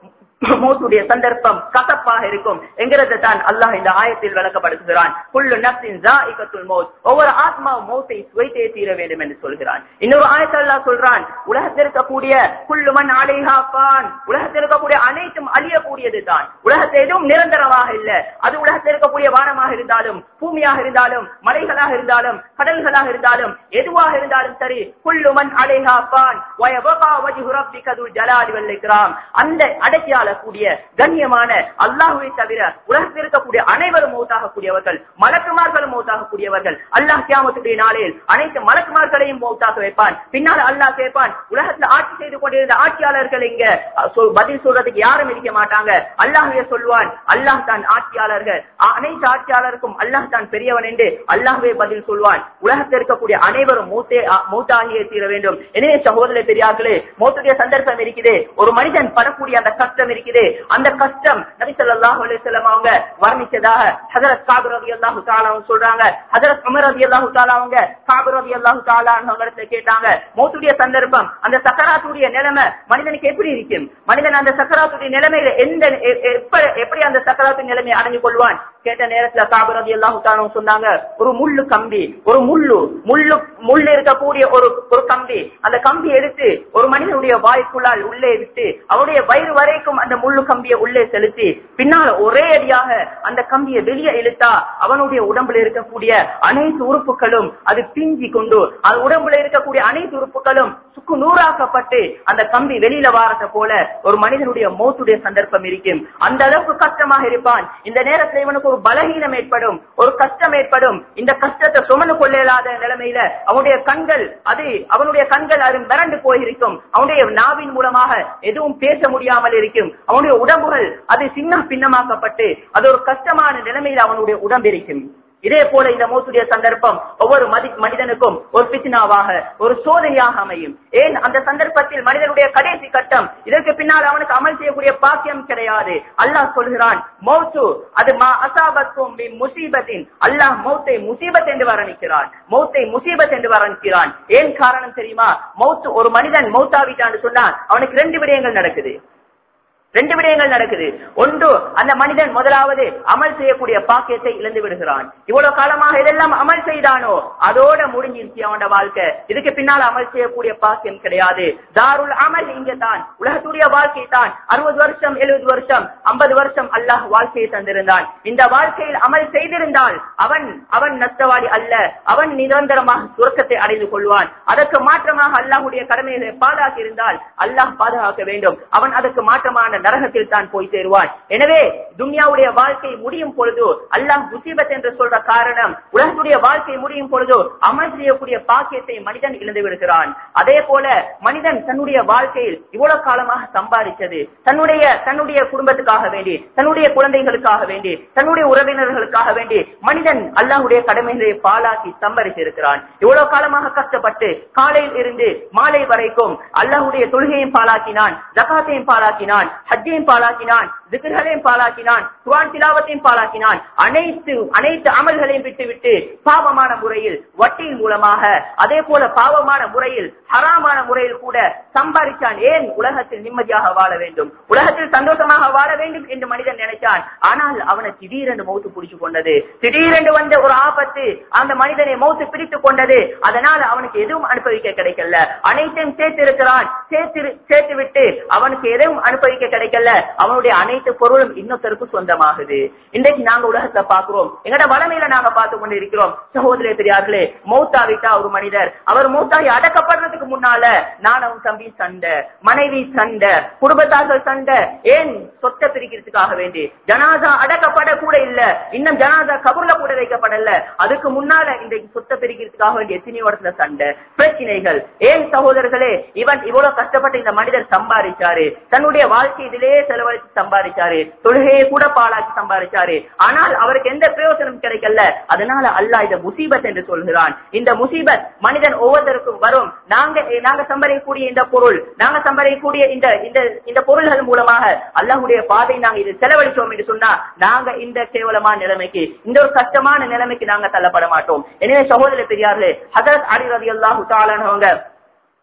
மௌத்துடைய சந்தர்ப்பம் கசப்பாக இருக்கும் என்கிறத தான் அல்லாஹ் இந்த ஆயத்தில் விளக்கப்படுத்துகிறான் புல்லு நப்சின் ஜாஇகத்துல் மௌத் ஒவ்வொரு ஆத்மாவும் மௌத்தை சுவைத்தே தீர வேண்டும் என்று சொல்கிறான் இன்னொரு ஆயத்தில் அல்லாஹ் சொல்றான் உலகத்தில் இருக்கக்கூடிய புல்லுமன் அலைஹா பான் உலகத்தில் இருக்கக்கூடிய அனைத்தும் அழியக்கூடியது தான் உலகத்தில் எதுவும் நிரந்தரமாக இல்ல அது உலகத்தில் இருக்கக்கூடிய வானமாக இருந்தாலும் பூமியாக இருந்தாலும் மலைகளாக இருந்தாலும் கடல்களாக இருந்தாலும் எதுவாக இருந்தாலும் சரி புல்லுமன் அலைஹா பான் வயபகா வஜ்ஹு ரப்பிக துல் ஜலாலி வல் இக்ராம் அந்த அடக்கியாளக்கூடிய கண்ணியமான அல்லாஹுவை தவிர உலகத்தில் இருக்கக்கூடிய அனைவரும் மௌத்தாகக்கூடியவர்கள் மலக்குமார்களும் மௌத்தாகக்கூடியவர்கள் அல்லாஹ் கியாமத்துடைய நாளில் அனைத்து மலக்குமார்களையும் மௌத்தாக வைப்பான் பின்னால் அல்லாஹ் கேட்பான் உலகத்தில் ஆட்சி செய்து கொண்டிருந்த ஆட்சியாளர்கள் இங்க அஹ், சொல்- பதில் சொல்றதுக்கு யாரும் இருக்க மாட்டாங்க அல்லாஹ்வே சொல்வான் அல்லாஹ் தான் ஆட்சியாளர்கள் அனைத்து ஆட்சியாளருக்கும் அல்லாஹ் தான் பெரியவன் என்று அல்லாஹ்வே பதில் சொல்வான் உலகத்தில் இருக்கக்கூடிய அனைவரும் மூத்தே அ- மூத்தாகியே தீர வேண்டும் எனவே சகோதர பெரியார்களே மௌத்துடைய சந்தர்ப்பம் இருக்குது ஒரு மனிதன் படக்கூடிய அந்த கஷ்டம் இருக்குது அந்த கஷ்டம் நபி ஸல்லல்லாஹு அலைஹி வஸல்லம் அவங்க வர்ணிச்சதாக ஹஜரத் காப் ரலியல்லாஹு தஆலா அவங்க சொல்றாங்க ஹஜரத் உமர் ரலியல்லாஹு தஆலா அவங்க காப் ரலியல்லாஹு தஆலா அவங்க கேட்டாங்க மௌத்துடைய சந்தர்ப்பம் அந்த சக்கராத்துடைய நிலைமை மனிதனுக்கு எப்படி இருக்கும் மனிதன் அந்த சக்கராத்துடைய நிலைமையில எந்த எ- எப்ப- எப்படி அந்த சக்கராத்து நிலைமையை அடைஞ்சு கொள்வான் கேட்ட நேரத்துல காப் ரலியல்லாஹு தஆலா அவங்க சொன்னாங்க ஒரு முள்ளு கம்பி ஒரு முள்ளு முள்ளு முள் இருக்கக்கூடிய ஒரு ஒரு கம்பி அந்த கம்பி எடுத்து ஒரு மனிதனுடைய வாய்க்குள்ளால் உள்ளே விட்டு அவருடைய வயிறு வரைக்கும் அந்த முள்ளு கம்பியை உள்ளே செலுத்தி பின்னால் ஒரே அடியாக அந்த கம்பியை வெளியே இழுத்தா அவனுடைய உடம்புல இருக்கக்கூடிய அனைத்து உறுப்புகளும் அது பிஞ்சி கொண்டு அது உடம்புல இருக்கக்கூடிய அனைத்து உறுப்புகளும் சுக்கு நூறாக்கப்பட்டு அந்த கம்பி வெளியில வாரத போல ஒரு மனிதனுடைய மௌத்துடைய சந்தர்ப்பம் இருக்கும் அந்த அளவுக்கு கஷ்டமாக இருப்பான் இந்த நேரத்தில் இவனுக்கு ஒரு பலகீனம் ஏற்படும் ஒரு கஷ்டம் ஏற்படும் இந்த கஷ்டத்தை சுமந்து கொள்ள இயலாத நிலைமையில அவனுடைய கண்கள் அது அவனுடைய கண்கள் அது மிரண்டு போயிருக்கும் அவனுடைய நாவின் மூலமாக எதுவும் பேச முடியாமல் இருக்கும் அவனுடைய உடம்புகள் அது சின்ன பின்னமாக்கப்பட்டு அது ஒரு கஷ்டமான நிலைமையில் அவனுடைய உடம்பு இருக்கும் இதே போல இந்த மோசுடைய சந்தர்ப்பம் ஒவ்வொரு மதி- மனிதனுக்கும் ஒரு பித்னாவாக ஒரு சோதனையாக அமையும் ஏன் அந்த சந்தர்ப்பத்தில் மனிதனுடைய கடைசி கட்டம் இதற்கு பின்னால் அவனுக்கு அமல் செய்யக்கூடிய பாக்கியம் கிடையாது அல்லாஹ் சொல்கிறான் மௌத்து அது மா அசாபத்தும் மின் முசீபத்தின் அல்லாஹ் மௌத்தை முசீபத் என்று வர்ணிக்கிறான் மௌத்தை முசீபத் என்று வர்ணிக்கிறான் ஏன் காரணம் தெரியுமா மௌத்து ஒரு மனிதன் மௌத்தாவிட்டான்னு சொன்னா அவனுக்கு ரெண்டு விடயங்கள் நடக்குது ரெண்டு விடயங்கள் நடக்குது ஒன்று அந்த மனிதன் முதலாவது அமல் செய்யக்கூடிய பாக்கியத்தை இழந்து விடுகிறான் இவ்வளவு காலமாக இதெல்லாம் அமல் செய்தானோ அதோட முடிஞ்சிருச்சு அவனோட வாழ்க்கை இதுக்கு பின்னால் அமல் செய்யக்கூடிய பாக்கியம் கிடையாது தாருல் அமல் இங்க தான் உலகத்துடைய வாழ்க்கை தான் அறுபது வருஷம் எழுபது வருஷம் ஐம்பது வருஷம் அல்லாஹ் வாழ்க்கையை தந்திருந்தான் இந்த வாழ்க்கையில் அமல் செய்திருந்தால் அவன் அவன் நஷ்டவாளி அல்ல அவன் நிரந்தரமாக சுரக்கத்தை அடைந்து கொள்வான் அதற்கு மாற்றமாக அல்லாஹுடைய கடமைகளை பாதுகாக்க இருந்தால் அல்லாஹ் பாதுகாக்க வேண்டும் அவன் அதற்கு மாற்றமான நரகத்தில் தான் போய் சேருவான் எனவே துன்யாவுடைய வாழ்க்கை முடியும் பொழுது அல்லாஹ் முசீபத் என்று சொல்ற காரணம் உலகத்துடைய வாழ்க்கை முடியும் பொழுது அமல் செய்யக்கூடிய பாக்கியத்தை மனிதன் இழந்து விடுகிறான் அதே போல மனிதன் தன்னுடைய வாழ்க்கையில் இவ்வளவு காலமாக சம்பாதிச்சது தன்னுடைய தன்னுடைய குடும்பத்துக்காக வேண்டி தன்னுடைய குழந்தைகளுக்காக வேண்டி தன்னுடைய உறவினர்களுக்காக வேண்டி மனிதன் அல்லாஹ்வுடைய கடமைகளை பாலாக்கி சம்பாதிச்சிருக்கிறான் இவ்வளவு காலமாக கஷ்டப்பட்டு காலையில் இருந்து மாலை வரைக்கும் அல்லாஹ்வுடைய தொழுகையும் பாலாக்கினான் ஜகாத்தையும் பாலாக்கினான் ஹஜ்ஜையும் பாலாக்கினான் திக்ர்களையும் பாலாக்கினான் குர்ஆன் திலாவத்தையும் பாலாக்கினான் அனைத்து அனைத்து அமல்களையும் விட்டுவிட்டு பாவமான முறையில் வட்டியின் மூலமாக அதே போல பாவமான முறையில் ஹராமான முறையில் கூட சம்பாதிச்சான் ஏன் உலகத்தில் நிம்மதியாக வாழ வேண்டும் உலகத்தில் சந்தோஷமாக வாழ வேண்டும் என்று மனிதன் நினைச்சான் ஆனால் அவனை திடீரென்று மௌத்து பிடிச்சு கொண்டது திடீரென்று வந்த ஒரு ஆபத்து அந்த மனிதனை மௌத்து பிடித்துக் கொண்டது அதனால அவனுக்கு எதுவும் அனுபவிக்க கிடைக்கல அனைத்தையும் சேர்த்து இருக்கிறான் சேர்த்து சேர்த்து விட்டு அவனுக்கு எதுவும் அனுபவிக்க கிடைக்கல அவனுடைய அனைத்து பொருளும் இன்னொருத்தருக்கு சொந்தமாகுது இன்றைக்கு நாங்க உலகத்துல பாக்குறோம் எங்கட வளமையில நாங்க பார்த்து கொண்டு இருக்கிறோம் சகோதர பெரியார்களே மௌத்தாவிட்டா ஒரு மனிதர் அவர் மௌத்தாகி அடக்கப்படுறதுக்கு முன்னால நானும் தம்பி சண்டை மனைவி சண்டை குடும்பத்தார்கள் சண்டை ஏன் சொத்தை பிரிக்கிறதுக்காக வேண்டி ஜனாதா அடக்கப்பட கூட இல்ல இன்னும் ஜனாதா கபூர்ல கூட வைக்கப்படல அதுக்கு முன்னால இன்றைக்கு சொத்தை பிரிக்கிறதுக்காக வேண்டிய எத்தனையோ இடத்துல சண்டை பிரச்சனைகள் ஏன் சகோதரர்களே இவன் இவ்வளவு கஷ்டப்பட்டு இந்த மனிதர் சம்பாதிச்சாரு தன்னுடைய வாழ்க்கை இதிலே செலவழித்து சம்பாதிச்சாரு தொழுகையை கூட பாழாக்கி சம்பாதிச்சாரு ஆனால் அவருக்கு எந்த பிரயோஜனம் கிடைக்கல அதனால அல்லாஹ் இத முசீபத் என்று சொல்கிறான் இந்த முசீபத் மனிதன் ஒவ்வொருத்தருக்கும் வரும் நாங்க நாங்க சம்பாதிக்கக்கூடிய இந்த பொருள் நாங்க சம்பாதிக்கக்கூடிய இந்த இந்த இந்த பொருள்கள் மூலமாக அல்லாஹ்வுடைய பாதை நாங்க இது செலவழிச்சோம் என்று சொன்னா நாங்க இந்த கேவலமான நிலைமைக்கு இந்த ஒரு கஷ்டமான நிலைமைக்கு நாங்க தள்ளப்பட மாட்டோம் எனவே சகோதர பெரியார்களே ஹசரத் அலி ரதி அல்லாஹு தாலானவங்க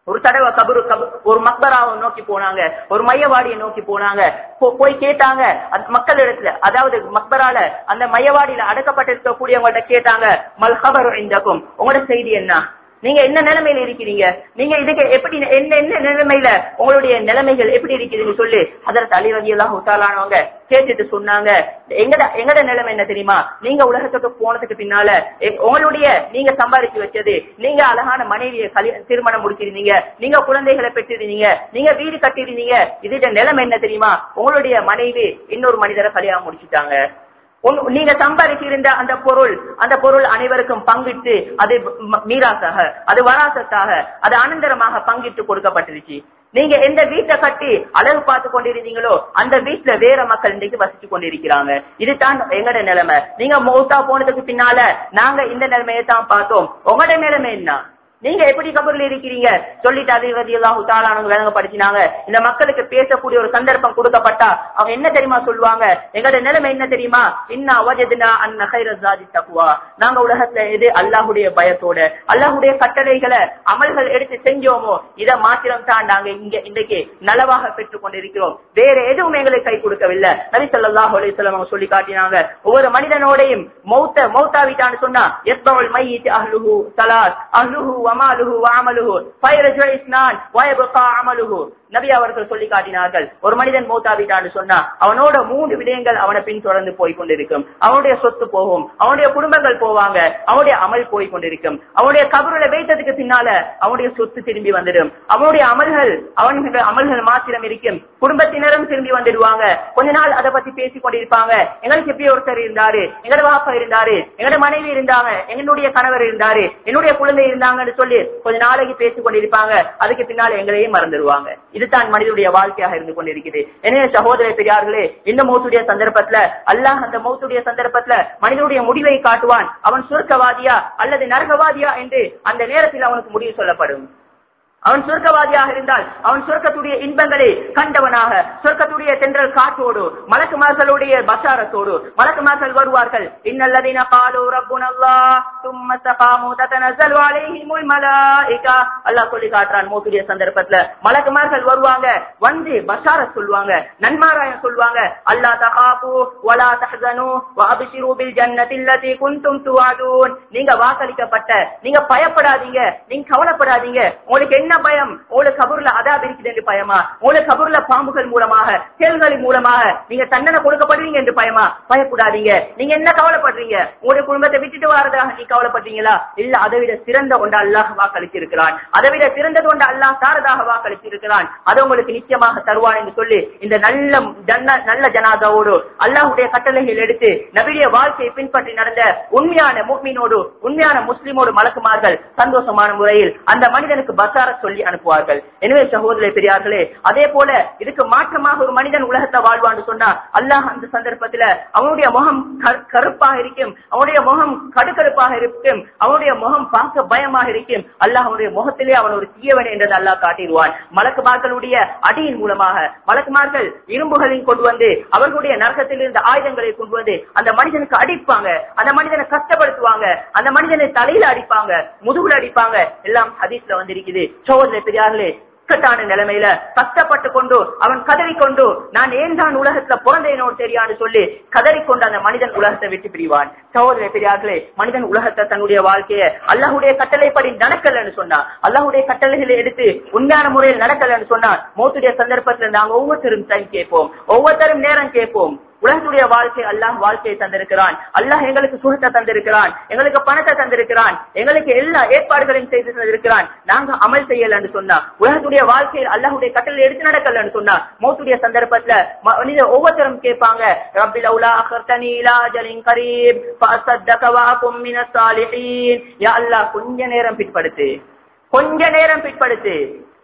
ஒரு தடவை கபரு கபு ஒரு மக்பராவை நோக்கி போனாங்க ஒரு மையவாடியை நோக்கி போனாங்க போ- போய் கேட்டாங்க அந்த மக்கள் இடத்துல அதாவது மக்பரால அந்த மையவாடியில அடக்கப்பட்டிருக்கக்கூடியவங்கள்ட்ட கேட்டாங்க மல் ஹபரு இந்தக்கும் உங்களோட செய்தி என்ன நீங்க என்ன நிலைமையில இருக்கிறீங்க நீங்க இதுக்கு எப்படி என்ன என்ன நிலைமையில உங்களுடைய நிலைமைகள் எப்படி இருக்குதுன்னு சொல்லி அதற்கு அலிரதி எல்லாம் உத்தாலானவங்க கேட்டுட்டு சொன்னாங்க எங்கட எங்கட நிலைமை என்ன தெரியுமா நீங்க உலகத்துக்கு போனதுக்கு பின்னால எ- உங்களுடைய நீங்க சம்பாதிச்சு வச்சது நீங்க அழகான மனைவியை கல்யா- திருமணம் முடிச்சிருந்தீங்க நீங்க குழந்தைகளை பெற்றிருந்தீங்க நீங்க வீடு கட்டிருந்தீங்க இதோட நிலைமை என்ன தெரியுமா உங்களுடைய மனைவி இன்னொரு மனிதரை கல்யாணம் முடிச்சுட்டாங்க உங்க- நீங்க சம்பாதிச்சிருந்த அந்த பொருள் அந்த பொருள் அனைவருக்கும் பங்கிட்டு அது ம- மீராசாக அது வராசத்தாக அது அனந்தரமாக பங்கிட்டு கொடுக்கப்பட்டிருச்சு நீங்க எந்த வீட்டை கட்டி அழகு பார்த்து கொண்டிருந்தீங்களோ அந்த வீட்டுல வேற மக்கள் இன்றைக்கு வசிச்சு கொண்டிருக்கிறாங்க இதுதான் எங்கட நிலைமை நீங்க மௌத்தா போனதுக்கு பின்னால நாங்க இந்த நிலைமையை தான் பார்த்தோம் உங்களோட நிலைமை என்ன நீங்க எப்படி கபூர்ல இருக்கிறீங்க சொல்லிட்டு அதிபதி எல்லாம் உத்தாளானவங்க விளங்கப்படுத்தினாங்க இந்த மக்களுக்கு பேசக்கூடிய ஒரு சந்தர்ப்பம் கொடுக்கப்பட்டா அவங்க என்ன தெரியுமா சொல்லுவாங்க எங்களோட நிலைமை என்ன தெரியுமா இன்னா அவஜதுனா அன் நகைரஜாதி தக்குவா நாங்க உலகத்துல எது அல்லாஹுடைய பயத்தோட அல்லாஹுடைய கட்டளைகளை அமல்கள் எடுத்து செஞ்சோமோ இதை மாத்திரம் தான் நாங்க இங்க இன்றைக்கு நலவாக பெற்றுக் கொண்டிருக்கிறோம் வேற எதுவும் எங்களுக்கு கை கொடுக்கவில்லை நபி ஸல்லல்லாஹு அலைஹி வஸல்லம் அவங்க சொல்லி காட்டினாங்க ஒவ்வொரு மனிதனோடையும் மௌத்த மௌத்தாவிட்டான்னு சொன்னா எத்பவல் மையித் அஹ்லுஹு சலாத் அஹ்லுஹு வமாலுஹு வஅமலுஹு ஃபயர்ஜு இஸ்னான் வயபகா அமலுஹு நபி அவர்கள் சொல்லி காட்டினார்கள் ஒரு மனிதன் மௌத்தாவிட்டான்னு சொன்னா அவனோட மூன்று விடயங்கள் அவனை பின் தொடர்ந்து போய் கொண்டிருக்கும் அவனுடைய சொத்து போகும் அவனுடைய குடும்பங்கள் போவாங்க அவனுடைய அமல் போய் கொண்டிருக்கும் அவனுடைய கபருல வைத்ததுக்கு பின்னால அவனுடைய சொத்து திரும்பி வந்துடும் அவனுடைய அமல்கள் அவனுடைய அமல்கள் மாத்திரம் இருக்கும் குடும்பத்தினரும் திரும்பி வந்துடுவாங்க கொஞ்ச நாள் அதை பத்தி பேசிக் கொண்டிருப்பாங்க எங்களுக்கு எப்படி ஒருத்தர் இருந்தாரு எங்களோட வாப்பா இருந்தாரு எங்களோட மனைவி இருந்தாங்க எங்களுடைய கணவர் இருந்தாரு என்னுடைய குழந்தை இருந்தாங்கன்னு சொல்லி கொஞ்ச நாளைக்கு பேசிக் கொண்டிருப்பாங்க அதுக்கு பின்னால எங்களையும் மறந்துடுவாங்க இதுதான் மனிதனுடைய வாழ்க்கையாக இருந்து கொண்டிருக்குது எனவே சகோதர பெரியார்களே இந்த மௌத்துடைய சந்தர்ப்பத்துல அல்லாஹ் அந்த மௌத்துடைய சந்தர்ப்பத்துல மனிதனுடைய முடிவை காட்டுவான் அவன் சுருக்கவாதியா அல்லது நரகவாதியா என்று அந்த நேரத்தில் அவனுக்கு முடிவு சொல்லப்படும் அவன் சொர்க்கவாதியாக இருந்தால் அவன் சொர்க்கத்துடைய இன்பங்களை கண்டவனாக சொர்க்கத்துடைய தென்றல் காற்றோடு மலக்குமார்களுடைய பசாரத்தோடு மலக்குமார்கள் வருவார்கள் இன்னல்லதீன காலு ரப்புன அல்லாஹ் தும்ம தகாமு ததனஸலு அலைஹிமுல் மலாயிகா அல்லாஹ் சொல்லி காட்டுறான் மௌத்துடைய சந்தர்ப்பத்துல மலக்குமார்கள் வருவாங்க வந்து பஷாரத் சொல்லுவாங்க நன்மாராயம் சொல்லுவாங்க அல்லாஹ் தகாபு வலா தஹ்சனு வஅப்ஷிரு பில் ஜன்னதி அல்லதி குன்தும் துஆதுன் நீங்க வாக்களிக்கப்பட்ட நீங்க பயப்படாதீங்க நீங்க கவலைப்படாதீங்க உங்களுக்கு என்ன பயம் உங்களுக்கு கபூர்ல அதாப் இருக்குது என்று பயமா உங்களுக்கு கபூர்ல பாம்புகள் மூலமாக தேள்களின் மூலமாக நீங்க தண்டனை கொடுக்கப்படுவீங்க என்று பயமா பயப்படாதீங்க நீங்க என்ன கவலைப்படுறீங்க உங்களுடைய குடும்பத்தை விட்டுட்டு வரதாக நீ கவலைப்படுறீங்களா இல்ல அதை விட சிறந்த ஒன்று அல்லாஹ் வாக்களித்திருக்கிறான் அதை விட சிறந்தது ஒன்று அல்லாஹ் தாரதாக வாக்களித்திருக்கிறான் அது உங்களுக்கு நிச்சயமாக தருவான் என்று சொல்லி இந்த நல்ல ஜன்ன- நல்ல ஜனாதாவோடு அல்லாஹுடைய கட்டளைகள் எடுத்து நபிடைய வாழ்க்கையை பின்பற்றி நடந்த உண்மையான முக்மீனோடு உண்மையான முஸ்லிமோடு மலக்குமார்கள் சந்தோஷமான முறையில் அந்த மனிதனுக்கு பசார சொல்லி அனுப்புவார்கள் எனவே சகோதர பெரியார்களே அதே போல இதுக்கு மாற்றமாக ஒரு மனிதன் உலகத்தை வாழ்வான்னு சொன்னா அல்லாஹ் அந்த சந்தர்ப்பத்துல அவனுடைய முகம் கரு- கருப்பாக இருக்கும் அவனுடைய முகம் கடுக்கருப்பாக இருக்கும் அவனுடைய முகம் பார்க்க பயமாக இருக்கும் அல்லாஹ் அவனுடைய முகத்திலே அவன் ஒரு தீயவன் என்றது அல்லாஹ் காட்டிடுவான் மலக்குமார்களுடைய அடியின் மூலமாக மலக்குமார்கள் இரும்புகளையும் கொண்டு வந்து அவர்களுடைய நரகத்தில் இருந்த ஆயுதங்களை கொண்டு வந்து அந்த மனிதனுக்கு அடிப்பாங்க அந்த மனிதனை கஷ்டப்படுத்துவாங்க அந்த மனிதனை தலையில அடிப்பாங்க முதுகுல அடிப்பாங்க எல்லாம் ஹதீஸ்ல வந்திருக்குது சோதனை பெரியார்களே இக்கட்டான நிலைமையில கஷ்டப்பட்டு கொண்டு அவன் கதறிக்கொண்டு நான் ஏன் தான் உலகத்துல பிறந்தேனோடு தெரியான்னு சொல்லி கதறிக்கொண்டு அந்த மனிதன் உலகத்தை விட்டு பிரிவான் சகோதர பெரியார்களே மனிதன் உலகத்தை தன்னுடைய வாழ்க்கைய அல்லாஹுடைய கட்டளைப்படி நடக்கலன்னு சொன்னா அல்லாஹுடைய கட்டளைகளை எடுத்து உண்மையான முறையில் நடக்கலன்னு சொன்னா மௌத்துடைய சந்தர்ப்பத்துல நாங்க ஒவ்வொருத்தரும் டைம் கேட்போம் ஒவ்வொருத்தரும் நேரம் கேட்போம் உலகத்துடைய வாழ்க்கை அல்லாஹ் வாழ்க்கையை தந்திருக்கிறான் அல்லாஹ் எங்களுக்கு சுகத்தை தந்திருக்கிறான் எங்களுக்கு பணத்தை தந்திருக்கிறான் எங்களுக்கு எல்லா ஏற்பாடுகளையும் செய்து தந்திருக்கிறான் நாங்க அமல் செய்யலன்னு சொன்னா உலகத்துடைய வாழ்க்கையில் அல்லாஹுடைய கட்டளை எடுத்து நடக்கலன்னு சொன்னா மௌத்துடைய சந்தர்ப்பத்துல ம- மனித ஒவ்வொருத்தரும் கேட்பாங்க ரப்பில் அவுலா அகர்தனி இலா அஜலின் கரீப் ஃபஅஸத்தக வஅகும் மினஸ் சாலிஹீன் யா அல்லாஹ் கொஞ்ச நேரம் பிற்படுத்து கொஞ்ச நேரம் பிற்படுத்து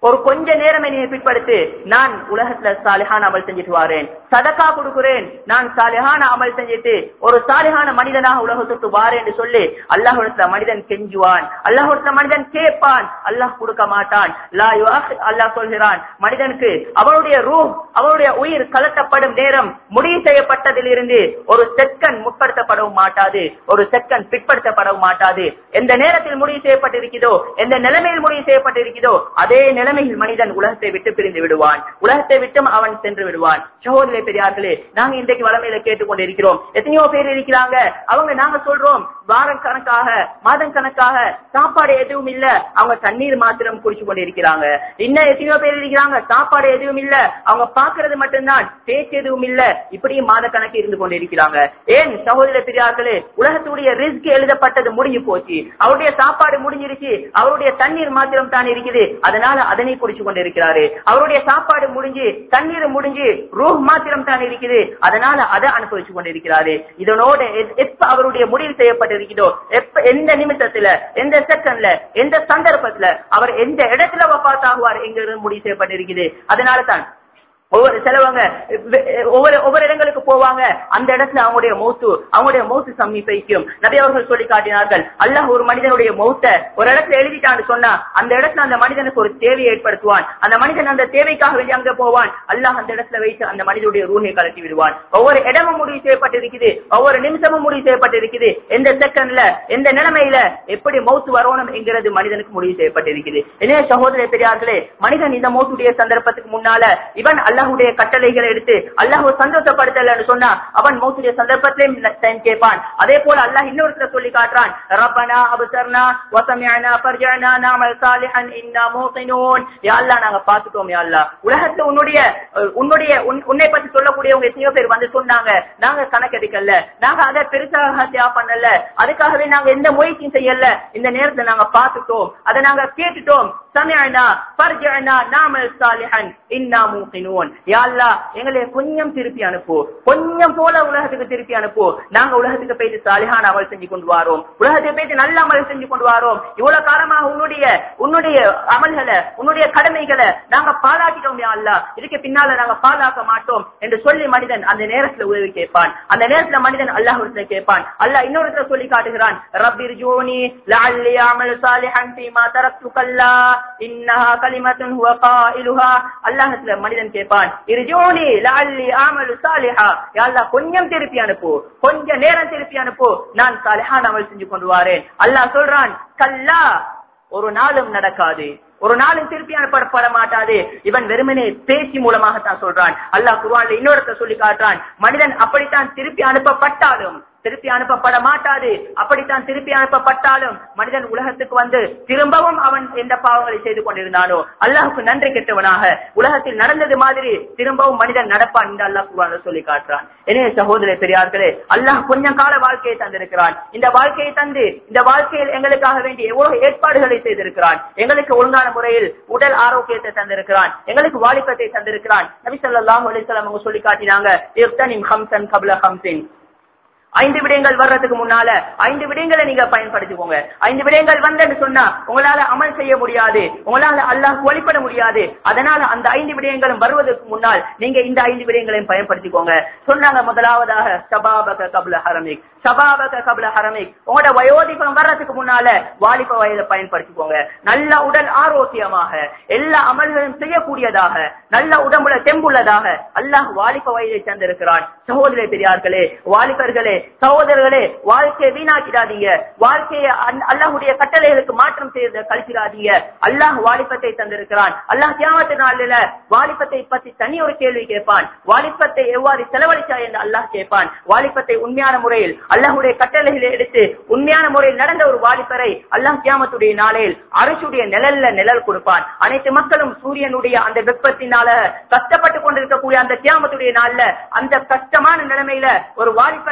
ஒரு கொஞ்ச நேரம் என்னை பிற்படுத்து நான் உலகத்துல சாலிஹான அமல் செஞ்சுட்டு வாரேன் சதக்கா கொடுக்கிறேன் நான் சாலிஹான அமல் செஞ்சுட்டு ஒரு சாலிஹான மனிதனாக உலகத்துக்கு வாரேன் என்று சொல்லி அல்லாஹுடத்துல மனிதன் கெஞ்சுவான் அல்லாஹுடத்துல மனிதன் கேட்பான் அல்லாஹ் கொடுக்க மாட்டான் லா யுஅக்- அல்லாஹ் சொல்கிறான் மனிதனுக்கு அவனுடைய ரூ அவனுடைய உயிர் கலட்டப்படும் நேரம் முடிவு செய்யப்பட்டதிலிருந்து ஒரு செகண்ட் முற்படுத்தப்படவும் மாட்டாது ஒரு செகண்ட் பிற்படுத்தப்படவும் மாட்டாது எந்த நேரத்தில் முடிவு செய்யப்பட்டிருக்கிறதோ எந்த நிலைமையில் முடிவு செய்யப்பட்டிருக்கிறதோ அதே நிலைமையில் மனிதன் உலகத்தை விட்டு பிரிந்து விடுவான் உலகத்தை விட்டும் அவன் சென்று விடுவான் சகோதரே பெரியார்களே நாங்க இன்றைக்கு வளமையில கேட்டுக்கொண்டு இருக்கிறோம் எத்தனையோ பேர் இருக்கிறாங்க அவங்க நாங்க சொல்றோம் வாரம் கணக்காக மாதம் கணக்காக சாப்பாடு எதுவும் இல்ல அவங்க தண்ணீர் மாத்திரம் குடிச்சு கொண்டு இருக்கிறாங்க இன்னும் எத்தனையோ பேர் இருக்கிறாங்க சாப்பாடு எதுவும் இல்ல அவங்க பாக்குறது மட்டும்தான் பேச்சு எதுவும் இல்ல இப்படியும் மாத கணக்கு இருந்து கொண்டு இருக்கிறாங்க ஏன் சகோதர பெரியார்களே உலகத்துடைய ரிஸ்க் எழுதப்பட்டது முடிஞ்சு போச்சு அவருடைய சாப்பாடு முடிஞ்சிருச்சு அவருடைய தண்ணீர் மாத்திரம் தான் இருக்குது அதனால அதனை குடிச்சு கொண்டு இருக்கிறாரு அவருடைய சாப்பாடு முடிஞ்சு தண்ணீர் முடிஞ்சு ரூஹ் மாத்திரம் தான் இருக்குது அதனால அதை அனுபவிச்சு கொண்டு இருக்கிறாரு இதனோட எ- எப்ப அவருடைய முடிவு செய்யப்பட்டிருக்கிறதோ எப்ப எந்த நிமிஷத்துல எந்த செகண்ட்ல எந்த சந்தர்ப்பத்துல அவர் எந்த இடத்துல வப்பாத்தாகுவார் என்கிறது முடிவு செய்யப்பட்டிருக்குது அதனால தான் ஒவ்வொரு சிலவங்க வெ- ஒவ்வொரு ஒவ்வொரு இடங்களுக்கு போவாங்க அந்த இடத்துல அவங்களுடைய மௌத்து அவங்களுடைய மௌத்து சமீபிக்கும் நபி அவர்கள் சொல்லி காட்டினார்கள் அல்லாஹ் ஒரு மனிதனுடைய மௌத்த ஒரு இடத்துல எழுதிட்டான்னு சொன்னா அந்த இடத்துல அந்த மனிதனுக்கு ஒரு தேவையை ஏற்படுத்துவான் அந்த மனிதன் அந்த தேவைக்காக வேண்டி அங்க போவான் அல்லாஹ் அந்த இடத்துல வைத்து அந்த மனிதனுடைய ரூஹை கலட்டி விடுவான் ஒவ்வொரு இடமும் முடிவு செய்யப்பட்டிருக்குது ஒவ்வொரு நிமிஷமும் முடிவு செய்யப்பட்டிருக்குது எந்த செகண்ட்ல எந்த நிலைமையில எப்படி மௌத்து வரணும் என்கிறது மனிதனுக்கு முடிவு செய்யப்பட்டிருக்குது எனவே சகோதர பெரியார்களே மனிதன் இந்த மௌத்துடைய சந்தர்ப்பத்துக்கு முன்னால இவன் அல்லாஹுடைய கட்டளைகளை எடுத்து அல்லாஹ் சந்தோஷப்படுத்தலன்னு சொன்னா அவன் மௌத்துடைய சந்தர்ப்பத்திலையும் டைம் கேட்பான் அதே போல அல்லாஹ் இன்னொருத்தர சொல்லி காட்டுறான் ரப்பனா அபசர்னா வசமியனா பர்ஜனா நாமல் சாலிஹன் இன்னா மூகினூன் யா அல்லாஹ் நாங்க பார்த்துட்டோம் யா அல்லாஹ் உலகத்துல உன்னுடைய அஹ், உன்னுடைய உன்- உன்னை பத்தி சொல்லக்கூடியவங்க எத்தனையோ பேர் வந்து சொன்னாங்க நாங்க கணக்கெடுக்கல நாங்க அதை பெருசாக தியா பண்ணல அதுக்காகவே நாங்க எந்த முயற்சியும் செய்யல இந்த நேரத்துல நாங்க பார்த்துட்டோம் அதை நாங்க கேட்டுட்டோம் சமயனா பர்ஜனா நாமல் சாலிஹன் இன்னா மூகினூன் யா அல்லாஹ் எங்களை கொஞ்சம் திருப்பி அனுப்பு கொஞ்சம் போல உலகத்துக்கு திருப்பி அனுப்பு நாங்க உலகத்துக்கு போயிட்டு சாலிஹான அமல் செஞ்சு கொண்டு வரோம் உலகத்துக்கு போயிட்டு நல்ல அமல் செஞ்சு கொண்டு வரோம் இவ்வளவு காலமாக உன்னுடைய உன்னுடைய அமல்களை உன்னுடைய கடமைகளை நாங்க பாலாக்கிட்டோம் யா அல்லாஹ் இதுக்கு பின்னால நாங்க பாலாக்க மாட்டோம் என்று சொல்லி மனிதன் அந்த நேரத்துல உதவி கேட்பான் அந்த நேரத்துல மனிதன் அல்லாஹ் கேட்பான் அல்லாஹ் இன்னொருத்தர சொல்லி காட்டுகிறான் ரப்பிர் ஜோனி லஅல்லி அமல் சாலிஹன் ஃபீமா தரக்து கல்லா இன்னஹா கலிமத்துன் ஹுவ காயிலுஹா அல்லாஹ்ல மனிதன் கேட்பான் இர்ஜூனி லஅல்லி அமல் சாலிஹா யா அல்லாஹ் கொஞ்சம் திருப்பி அனுப்பு கொஞ்ச நேரம் திருப்பி அனுப்பு நான் சாலிஹான அமல் செஞ்சு கொண்டு வரேன் அல்லாஹ் சொல்றான் கல்லா ஒரு நாளும் நடக்காது ஒரு நாளும் திருப்பி அனுப்பப்பட மாட்டாது இவன் வெறுமனே பேச்சு மூலமாக தான் சொல்றான் அல்லாஹ் குர்ஆன்ல இன்னொருத்த சொல்லி காட்டுறான் மனிதன் அப்படித்தான் திருப்பி அனுப்பப்பட்டாலும் திருப்பி அனுப்பப்பட மாட்டாது அப்படித்தான் திருப்பி அனுப்பப்பட்டாலும் மனிதன் உலகத்துக்கு வந்து திரும்பவும் அவன் எந்த பாவங்களை செய்து கொண்டிருந்தானோ அல்லாஹுக்கு நன்றி கெட்டவனாக உலகத்தில் நடந்தது மாதிரி திரும்பவும் மனிதன் நடப்பான் என்று அல்லாஹ் குர்ஆன்ல சொல்லி காட்டுறான் எனவே சகோதர பெரியார்களே அல்லாஹ் கொஞ்சம் கால வாழ்க்கையை தந்திருக்கிறான் இந்த வாழ்க்கையை தந்து இந்த வாழ்க்கையில் எங்களுக்காக வேண்டி எவ்வளவு ஏற்பாடுகளை செய்திருக்கிறான் எங்களுக்கு ஒழுங்கான முறையில் உடல் ஆரோக்கியத்தை தந்திருக்கிறான் எங்களுக்கு வாலிபத்தை தந்திருக்கிறான் நபி ஸல்லல்லாஹு அலைஹி வஸல்லம் அவங்க சொல்லி காட்டினாங்க இஃப்தனிம் ஹம்சன் கப்ல ஹம்சின் ஐந்து விடயங்கள் வர்றதுக்கு முன்னால ஐந்து விடயங்களை நீங்க பயன்படுத்திக்கோங்க ஐந்து விடயங்கள் வந்தேன்னு சொன்னா உங்களால அமல் செய்ய முடியாது உங்களால அல்லாஹ் வழிபட முடியாது அதனால அந்த ஐந்து விடயங்களும் வருவதற்கு முன்னால் நீங்க இந்த ஐந்து விடயங்களையும் பயன்படுத்திக்கோங்க சொன்னாங்க முதலாவதாக சபாபக கபுல ஹரமிக் சபாபக கபுல ஹரமிக் உங்களோட வயோதிகம் வர்றதுக்கு முன்னால வாலிப வயதை பயன்படுத்திக்கோங்க நல்ல உடல் ஆரோக்கியமாக எல்லா அமல்களும் செய்யக்கூடியதாக நல்ல உடம்புல தெம்புள்ளதாக அல்லாஹ் வாலிப வயதை தந்திருக்கிறான் சகோதர பெரியார்களே வாலிபர்களே சகோதரர்களே வாழ்க்கையை வீணாக்கிடாதீங்க வாழ்க்கையை அன்- அல்லாஹ்வுடைய கட்டளைகளுக்கு மாற்றம் செய்து கழிச்சிடாதீங்க அல்லாஹ் வாலிபத்தை தந்திருக்கிறான் அல்லாஹ் தியாகத்து நாளில வாலிபத்தை பத்தி தனி ஒரு கேள்வி கேட்பான் வாலிபத்தை எவ்வாறு செலவழிச்சா என்று அல்லாஹ் கேட்பான் வாலிபத்தை உண்மையான முறையில் அல்லாஹ்வுடைய கட்டளைகளை எடுத்து உண்மையான முறையில் நடந்த ஒரு வாலிபரை அல்லாஹ் கியாமத்துடைய நாளில் அரசுடைய நிழல்ல நிழல் கொடுப்பான் அனைத்து மக்களும் சூரியனுடைய அந்த வெப்பத்தினால கஷ்டப்பட்டு கொண்டிருக்கக்கூடிய அந்த கியாமத்துடைய நாள்ல அந்த கஷ்டமான நிலைமையில ஒரு வாலிபர் அவர்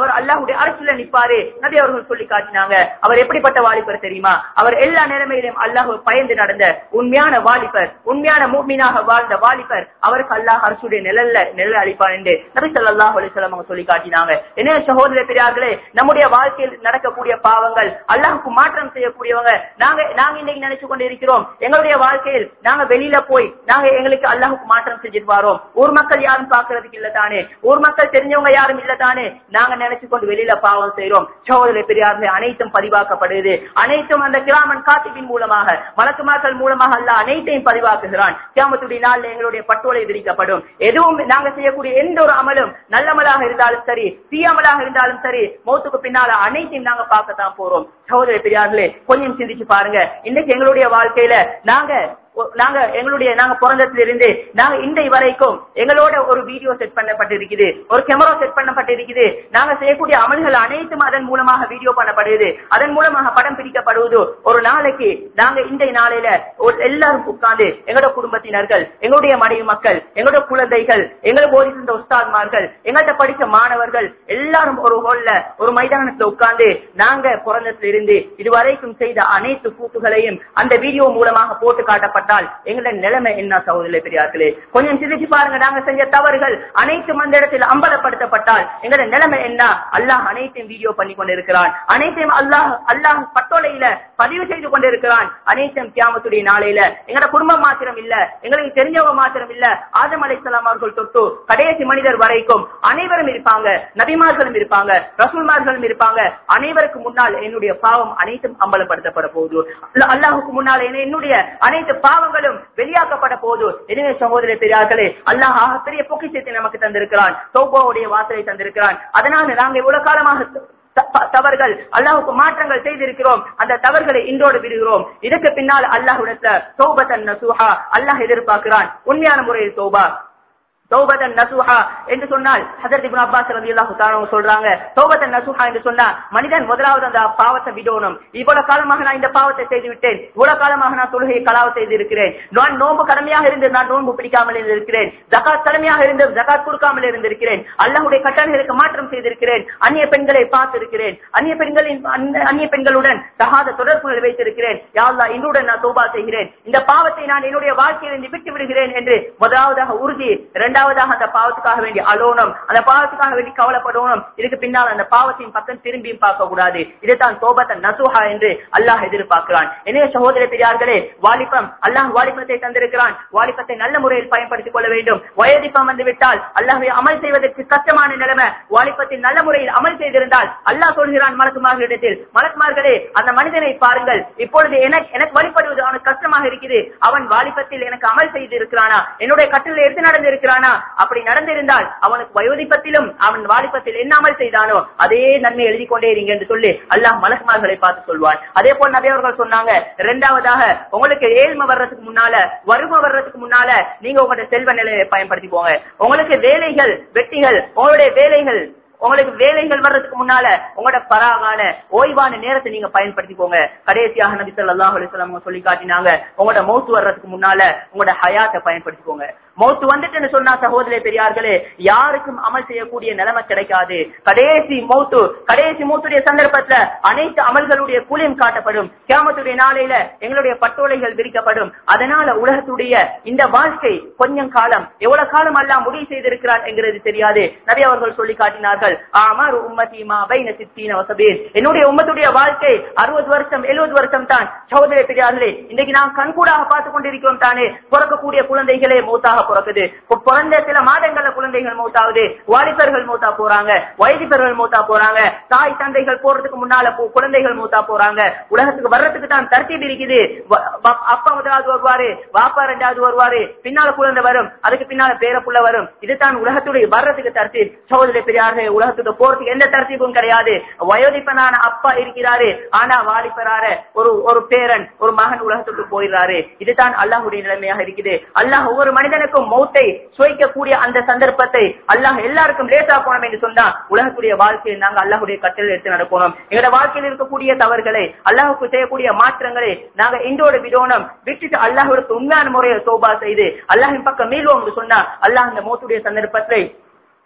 அவர் அல்லாஹுடைய அரசுல நிப்பாரு நபி அவர்கள் சொல்லி காட்டினாங்க அவர் எப்படிப்பட்ட வாலிபர் தெரியுமா அவர் எல்லா நிலைமையிலும் அல்லாஹ் பயந்து நடந்த உண்மையான வாலிபர் உண்மையான மூமினாக வாழ்ந்த வாலிபர் அவருக்கு அல்லாஹ் அரசுடைய நிழல்ல நிழல் அளிப்பார் என்று நபி ஸல்லல்லாஹு அலைஹி வஸல்லம் அவங்க சொல்லி காட்டினாங்க என்ன சகோதர பெரியார்களே நம்முடைய வாழ்க்கையில் நடக்கக்கூடிய பாவங்கள் அல்லாஹ்வுக்கு மாற்றம் செய்யக்கூடியவங்க நாங்க நாங்க இன்னைக்கு நினைச்சு கொண்டு இருக்கிறோம் எங்களுடைய வாழ்க்கையில் நாங்க வெளியில போய் நாங்க எங்களுக்கு அல்லாஹ்வுக்கு மாற்றம் செஞ்சுட்டு வரோம் ஊர் மக்கள் யாரும் பாக்குறதுக்கு இல்ல தானே ஊர் மக்கள் தெரிஞ்சவங்க யாரும் இல்ல தானே நாங்க நினைச்சு கொண்டு வெளியில பாவம் செய்யறோம் சகோதர பெரியார்களே அனைத்தும் பதிவாக்கப்படுது அனைத்தும் அந்த கிராமன் காத்திபின் மூலமாக மலக்குமாக்கள் மூலமாக அல்ல அனைத்தையும் பதிவாக்குகிறான் கிராமத்துடைய நாள்ல எங்களுடைய பட்டோலை விரிக்கப்படும் எதுவும் நாங்க செய்யக்கூடிய எந்த ஒரு அமலும் நல்லமலாக இருந்தாலும் சரி தீயமலாக இருந்தாலும் சரி மௌத்துக்கு பின்னால அனைத்தையும் நாங்க பார்க்கத்தான் போறோம் சகோதர பெரியார்களே கொஞ்சம் சிந்திச்சு பாருங்க இன்னைக்கு எங்களுடைய வாழ்க்கையில நாங்க நாங்க எங்களுடைய நாங்க பிறந்ததிலிருந்து நாங்க இந்த வரைக்கும் எங்களோட ஒரு வீடியோ செட் பண்ணப்பட்டிருக்குது ஒரு கேமரா செட் பண்ணப்பட்டிருக்குது நாங்க செய்யக்கூடிய அமல்கள் அனைத்தும் அதன் மூலமாக வீடியோ பண்ணப்படுது அதன் மூலமாக படம் பிடிக்கப்படுவது ஒரு நாளைக்கு நாங்க இந்த நாளையில ஒரு- எல்லாரும் உட்கார்ந்து எங்களோட குடும்பத்தினர்கள் எங்களுடைய மனைவி மக்கள் எங்களோட குழந்தைகள் எங்களை போதிக்கின்ற உஸ்தாத்மார்கள் எங்கள்கிட்ட படிச்ச மாணவர்கள் எல்லாரும் ஒரு ஹோல்ல ஒரு மைதானத்துல உட்கார்ந்து நாங்க பிறந்ததிலிருந்து இதுவரைக்கும் செய்த அனைத்து கூட்டுகளையும் அந்த வீடியோ மூலமாக போட்டு காட்டப்பட்டால் எங்களுடைய நிலைமை என்ன சகோதரி பெரியார்களே கொஞ்சம் சிந்திச்சு பாருங்க நாங்க செஞ்ச தவறுகள் அனைத்தும் அந்த இடத்தில் அம்பலப்படுத்தப்பட்டால் எங்களுடைய நிலைமை என்ன அல்லாஹ் அனைத்தையும் வீடியோ பண்ணி கொண்டிருக்கிறான் அனைத்தையும் அல்லாஹ் அல்லாஹ் பட்டோலையில பதிவு செய்து கொண்டிருக்கிறான் அனைத்தும் கியாமத்துடைய நாளையில எங்களோட குடும்பம் மாத்திரம் இல்ல எங்களுக்கு தெரிஞ்சவங்க மாத்திரம் இல்ல ஆதம் அலைசலாம் அவர்கள் தொட்டு கடைசி மனிதர் வரைக்கும் அனைவரும் இருப்பாங்க நபிமார்களும் இருப்பாங்க ரசூல்மார்களும் இருப்பாங்க அனைவருக்கு முன்னால் என்னுடைய பாவம் அனைத்தும் அம்பலப்படுத்தப்பட போகுது அல்ல- அல்லாஹுக்கு முன்னால் என்ன- என்னுடைய அனைத்து பாவங்களும் வெளியாக்கப்பட போகுது எனவே சகோதர பெரியார்களே அல்லாஹ் ஆக பெரிய பொக்கிஷத்தை நமக்கு தந்திருக்கிறான் சௌபாவுடைய வாசலை தந்திருக்கிறான் அதனால நாங்க இவ்வளவு காலமாக த- த- தவறுகள் அல்லாஹுக்கு மாற்றங்கள் செய்திருக்கிறோம் அந்த தவறுகளை இன்றோடு விடுகிறோம் இதுக்கு பின்னால் அல்லாஹுடத்துல சௌபத்தன் நசூஹா அல்லாஹ் எதிர்பார்க்கிறான் உண்மையான முறையில் சௌபா தௌபதன் நசுஹா என்று சொன்னால் ஹஜரத் இப்னு அப்பாஸ் ரலியல்லாஹு தஆலா அவங்க சொல்றாங்க தௌபதன் நசுஹா என்று சொன்னா மனிதன் முதலாவது அந்த பாவத்தை விடணும் இவ்வளவு காலமாக நான் இந்த பாவத்தை செய்து விட்டேன் இவ்வளவு காலமாக நான் தொழுகையை கலாவ செய்து இருக்கிறேன் நான் நோன்பு கடமையாக இருந்து நான் நோன்பு பிடிக்காமல் இருந்திருக்கிறேன் ஜகாத் கடமையாக இருந்து ஜகாத் கொடுக்காமல் இருந்திருக்கிறேன் அல்லாஹ்வுடைய கட்டளைகளுக்கு மாற்றம் செய்திருக்கிறேன் அந்நிய பெண்களை பார்த்திருக்கிறேன் அந்நிய பெண்களின் அந்த அந்நிய பெண்களுடன் தகாத தொடர்புகள் வைத்திருக்கிறேன் யா அல்லாஹ் இன்றுடன் நான் தௌபா செய்கிறேன் இந்த பாவத்தை நான் என்னுடைய வாழ்க்கையிலிருந்து விட்டு விடுகிறேன் என்று முதலாவதாக உறுதி இரண்டாவதாக அந்த பாவத்துக்காக வேண்டி அலோனம் அந்த பாவத்துக்காக வேண்டி கவலைப்படணும் இதுக்கு பின்னால் அந்த பாவத்தின் பக்கம் திரும்பியும் பார்க்க கூடாது இதுதான் சோபத்தன் நசுஹா என்று அல்லாஹ் எதிர்பார்க்கிறான் எனவே சகோதர பெரியார்களே வாலிபம் அல்லாஹ் வாலிபத்தை தந்திருக்கிறான் வாலிபத்தை நல்ல முறையில் பயன்படுத்திக் கொள்ள வேண்டும் வயதிப்பம் வந்து விட்டால் அல்லாஹை அமல் செய்வதற்கு கஷ்டமான நிலைமை வாலிபத்தில் நல்ல முறையில் அமல் செய்திருந்தால் அல்லாஹ் சொல்கிறான் மலக்குமார்களிடத்தில் மலக்குமார்களே அந்த மனிதனை பாருங்கள் இப்பொழுது எனக்கு எனக்கு வழிபடுவது அவனுக்கு கஷ்டமாக இருக்குது அவன் வாலிபத்தில் எனக்கு அமல் செய்திருக்கிறானா என்னுடைய கட்டில் எடுத்து நடந்திருக்கிறானா அப்படி நடந்திருந்தால் அவனுக்கு வயோதிப்பத்திலும் அவன் வாலிபத்தில் என்ன அமல் செய்தானோ அதே நன்மை எழுதி கொண்டே இருங்க என்று சொல்லி அல்லாஹ் மலக்குமார்களை பார்த்து சொல்வான் அதே போல் நபி அவர்கள் சொன்னாங்க இரண்டாவதாக உங்களுக்கு ஏழ்மை வர்றதுக்கு முன்னால வறுமை வர்றதுக்கு முன்னால நீங்க உங்களோட செல்வ நிலையை பயன்படுத்திக்கோங்க உங்களுக்கு வேலைகள் வெட்டிகள் உங்களுடைய வேலைகள் உங்களுக்கு வேலைகள் வர்றதுக்கு முன்னால உங்களோட பராகான ஓய்வான நேரத்தை நீங்க பயன்படுத்திக்கோங்க கடைசியாக நபி ஸல்லல்லாஹு அலைஹி வஸல்லம் அவங்க சொல்லி காட்டினாங்க உங்களோட மௌத்து வர்றதுக்கு முன்னால உங்களோட ஹயாத்தை பயன்படுத்திக்கோங்க மௌத்து வந்துட்டுன்னு சொன்னா சகோதரே பெரியார்களே யாருக்கும் அமல் செய்யக்கூடிய நிலைமை கிடைக்காது கடைசி மௌத்து கடைசி மௌத்துடைய சந்தர்ப்பத்துல அனைத்து அமல்களுடைய கூலியும் காட்டப்படும் கியாமத்துடைய நாளையில எங்களுடைய பட்டோலைகள் விரிக்கப்படும் அதனால உலகத்துடைய இந்த வாழ்க்கை கொஞ்சம் காலம் எவ்வளவு காலம் எல்லாம் முடிவு செய்திருக்கிறான் என்கிறது தெரியாது நபி அவர்கள் சொல்லி காட்டினார்கள் ஆமார் உம்மதி மா பைன சித்தீன வசபீர் என்னுடைய உம்மத்துடைய வாழ்க்கை அறுபது வருஷம் எழுபது வருஷம் தான் சகோதர பெரியார்களே இன்னைக்கு நாம் கண்கூடாக பார்த்து கொண்டிருக்கிறோம் தானே பிறக்கக்கூடிய குழந்தைகளே மூத்தாக பிறக்குது இப்ப பிறந்த சில மாதங்கள்ல குழந்தைகள் மூத்தாகுது வாலிபர்கள் மூத்தா போறாங்க வயதிபர்கள் மூத்தா போறாங்க தாய் தந்தைகள் போறதுக்கு முன்னால பு- குழந்தைகள் மூத்தா போறாங்க உலகத்துக்கு வர்றதுக்கு தான் தர்த்தீப் இருக்குது வ- வ- அப்பா முதலாவது வருவாரு வாப்பா ரெண்டாவது வருவாரு பின்னால குழந்தை வரும் அதுக்கு பின்னால பேர புள்ள வரும் இதுதான் உலகத்துடைய வர்றதுக்கு தர்த்தீப் சகோதர பெரியார்கள் உலகத்துக்கு போறதுக்கு எந்த தர்த்தீபும் கிடையாது வயோதிப்பனான அப்பா இருக்கிறாரு ஆனா வாலிபரார ஒரு ஒரு பேரன் ஒரு மகன் உலகத்துக்கு போயிடுறாரு இதுதான் அல்லாஹுடைய நிலைமையாக இருக்குது அல்லாஹ் ஒவ்வொரு மனிதனுக்கும் மௌத்தை சுவைக்கக்கூடிய அந்த சந்தர்ப்பத்தை அல்லாஹ் எல்லாருக்கும் லேசா போனோம் என்று சொன்னா உலகத்துடைய வாழ்க்கையில் நாங்க அல்லாஹுடைய கட்டளை எடுத்து நடக்கணும் எங்களோட வாழ்க்கையில் இருக்கக்கூடிய தவறுகளை அல்லாஹுக்கு செய்யக்கூடிய மாற்றங்களை நாங்க இன்றோடு விடணும் விட்டுட்டு அல்லாஹுக்கு உண்மையான முறையை சோபா செய்து அல்லாஹின் பக்கம் மீள்வோம் என்று சொன்னா அல்லாஹ் இந்த மௌத்துடைய சந்தர்ப்பத்தை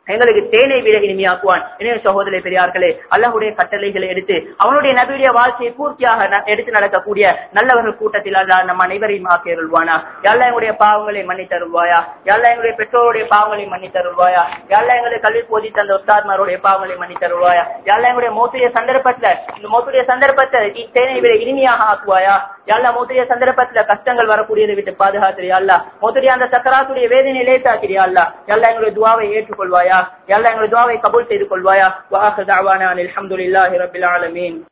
எங்களுக்கு தேனை விட இனிமையாக்குவான் எனவே சகோதரி பெரியார்களே அல்லாஹுடைய கட்டளைகளை எடுத்து அவனுடைய நபியுடைய வாழ்க்கையை பூர்த்தியாக ந- எடுத்து நடக்கக்கூடிய நல்லவர்கள் கூட்டத்தில் அல்லா நம் அனைவரையும் ஆக்கியருள்வானா யாழ்லா எங்களுடைய பாவங்களை மன்னித்தருள்வாயா யாழ்லா எங்களுடைய பெற்றோருடைய பாவங்களை மன்னித்தருள்வாயா யாழ்லா எங்களுடைய கல்வி போதி தந்த உஸ்தாத்மாருடைய பாவங்களை மன்னித்தருள்வாயா யாழ்லா எங்களுடைய மோத்துடைய சந்தர்ப்பத்துல இந்த மோத்துடைய சந்தர்ப்பத்தை இ- தேனை விட இனிமையாக ஆக்குவாயா யாழ்லா மோத்துடைய சந்தர்ப்பத்துல கஷ்டங்கள் வரக்கூடியதை விட்டு பாதுகாத்திரியா அல்லா மோத்துடைய அந்த சக்கராத்துடைய வேதனை லேசாக்கிறியா அல்லா யாழ்லா எங்களுடைய துவாவை ஏற்றுக்கொள்வாயா யாழ்லா எங்களுடைய துவாவை கபூல் செய்து கொள்வாயா வாஹ் தாவானா அல்ஹம்துலில்லாஹி ரப்பில் ஆலமீன்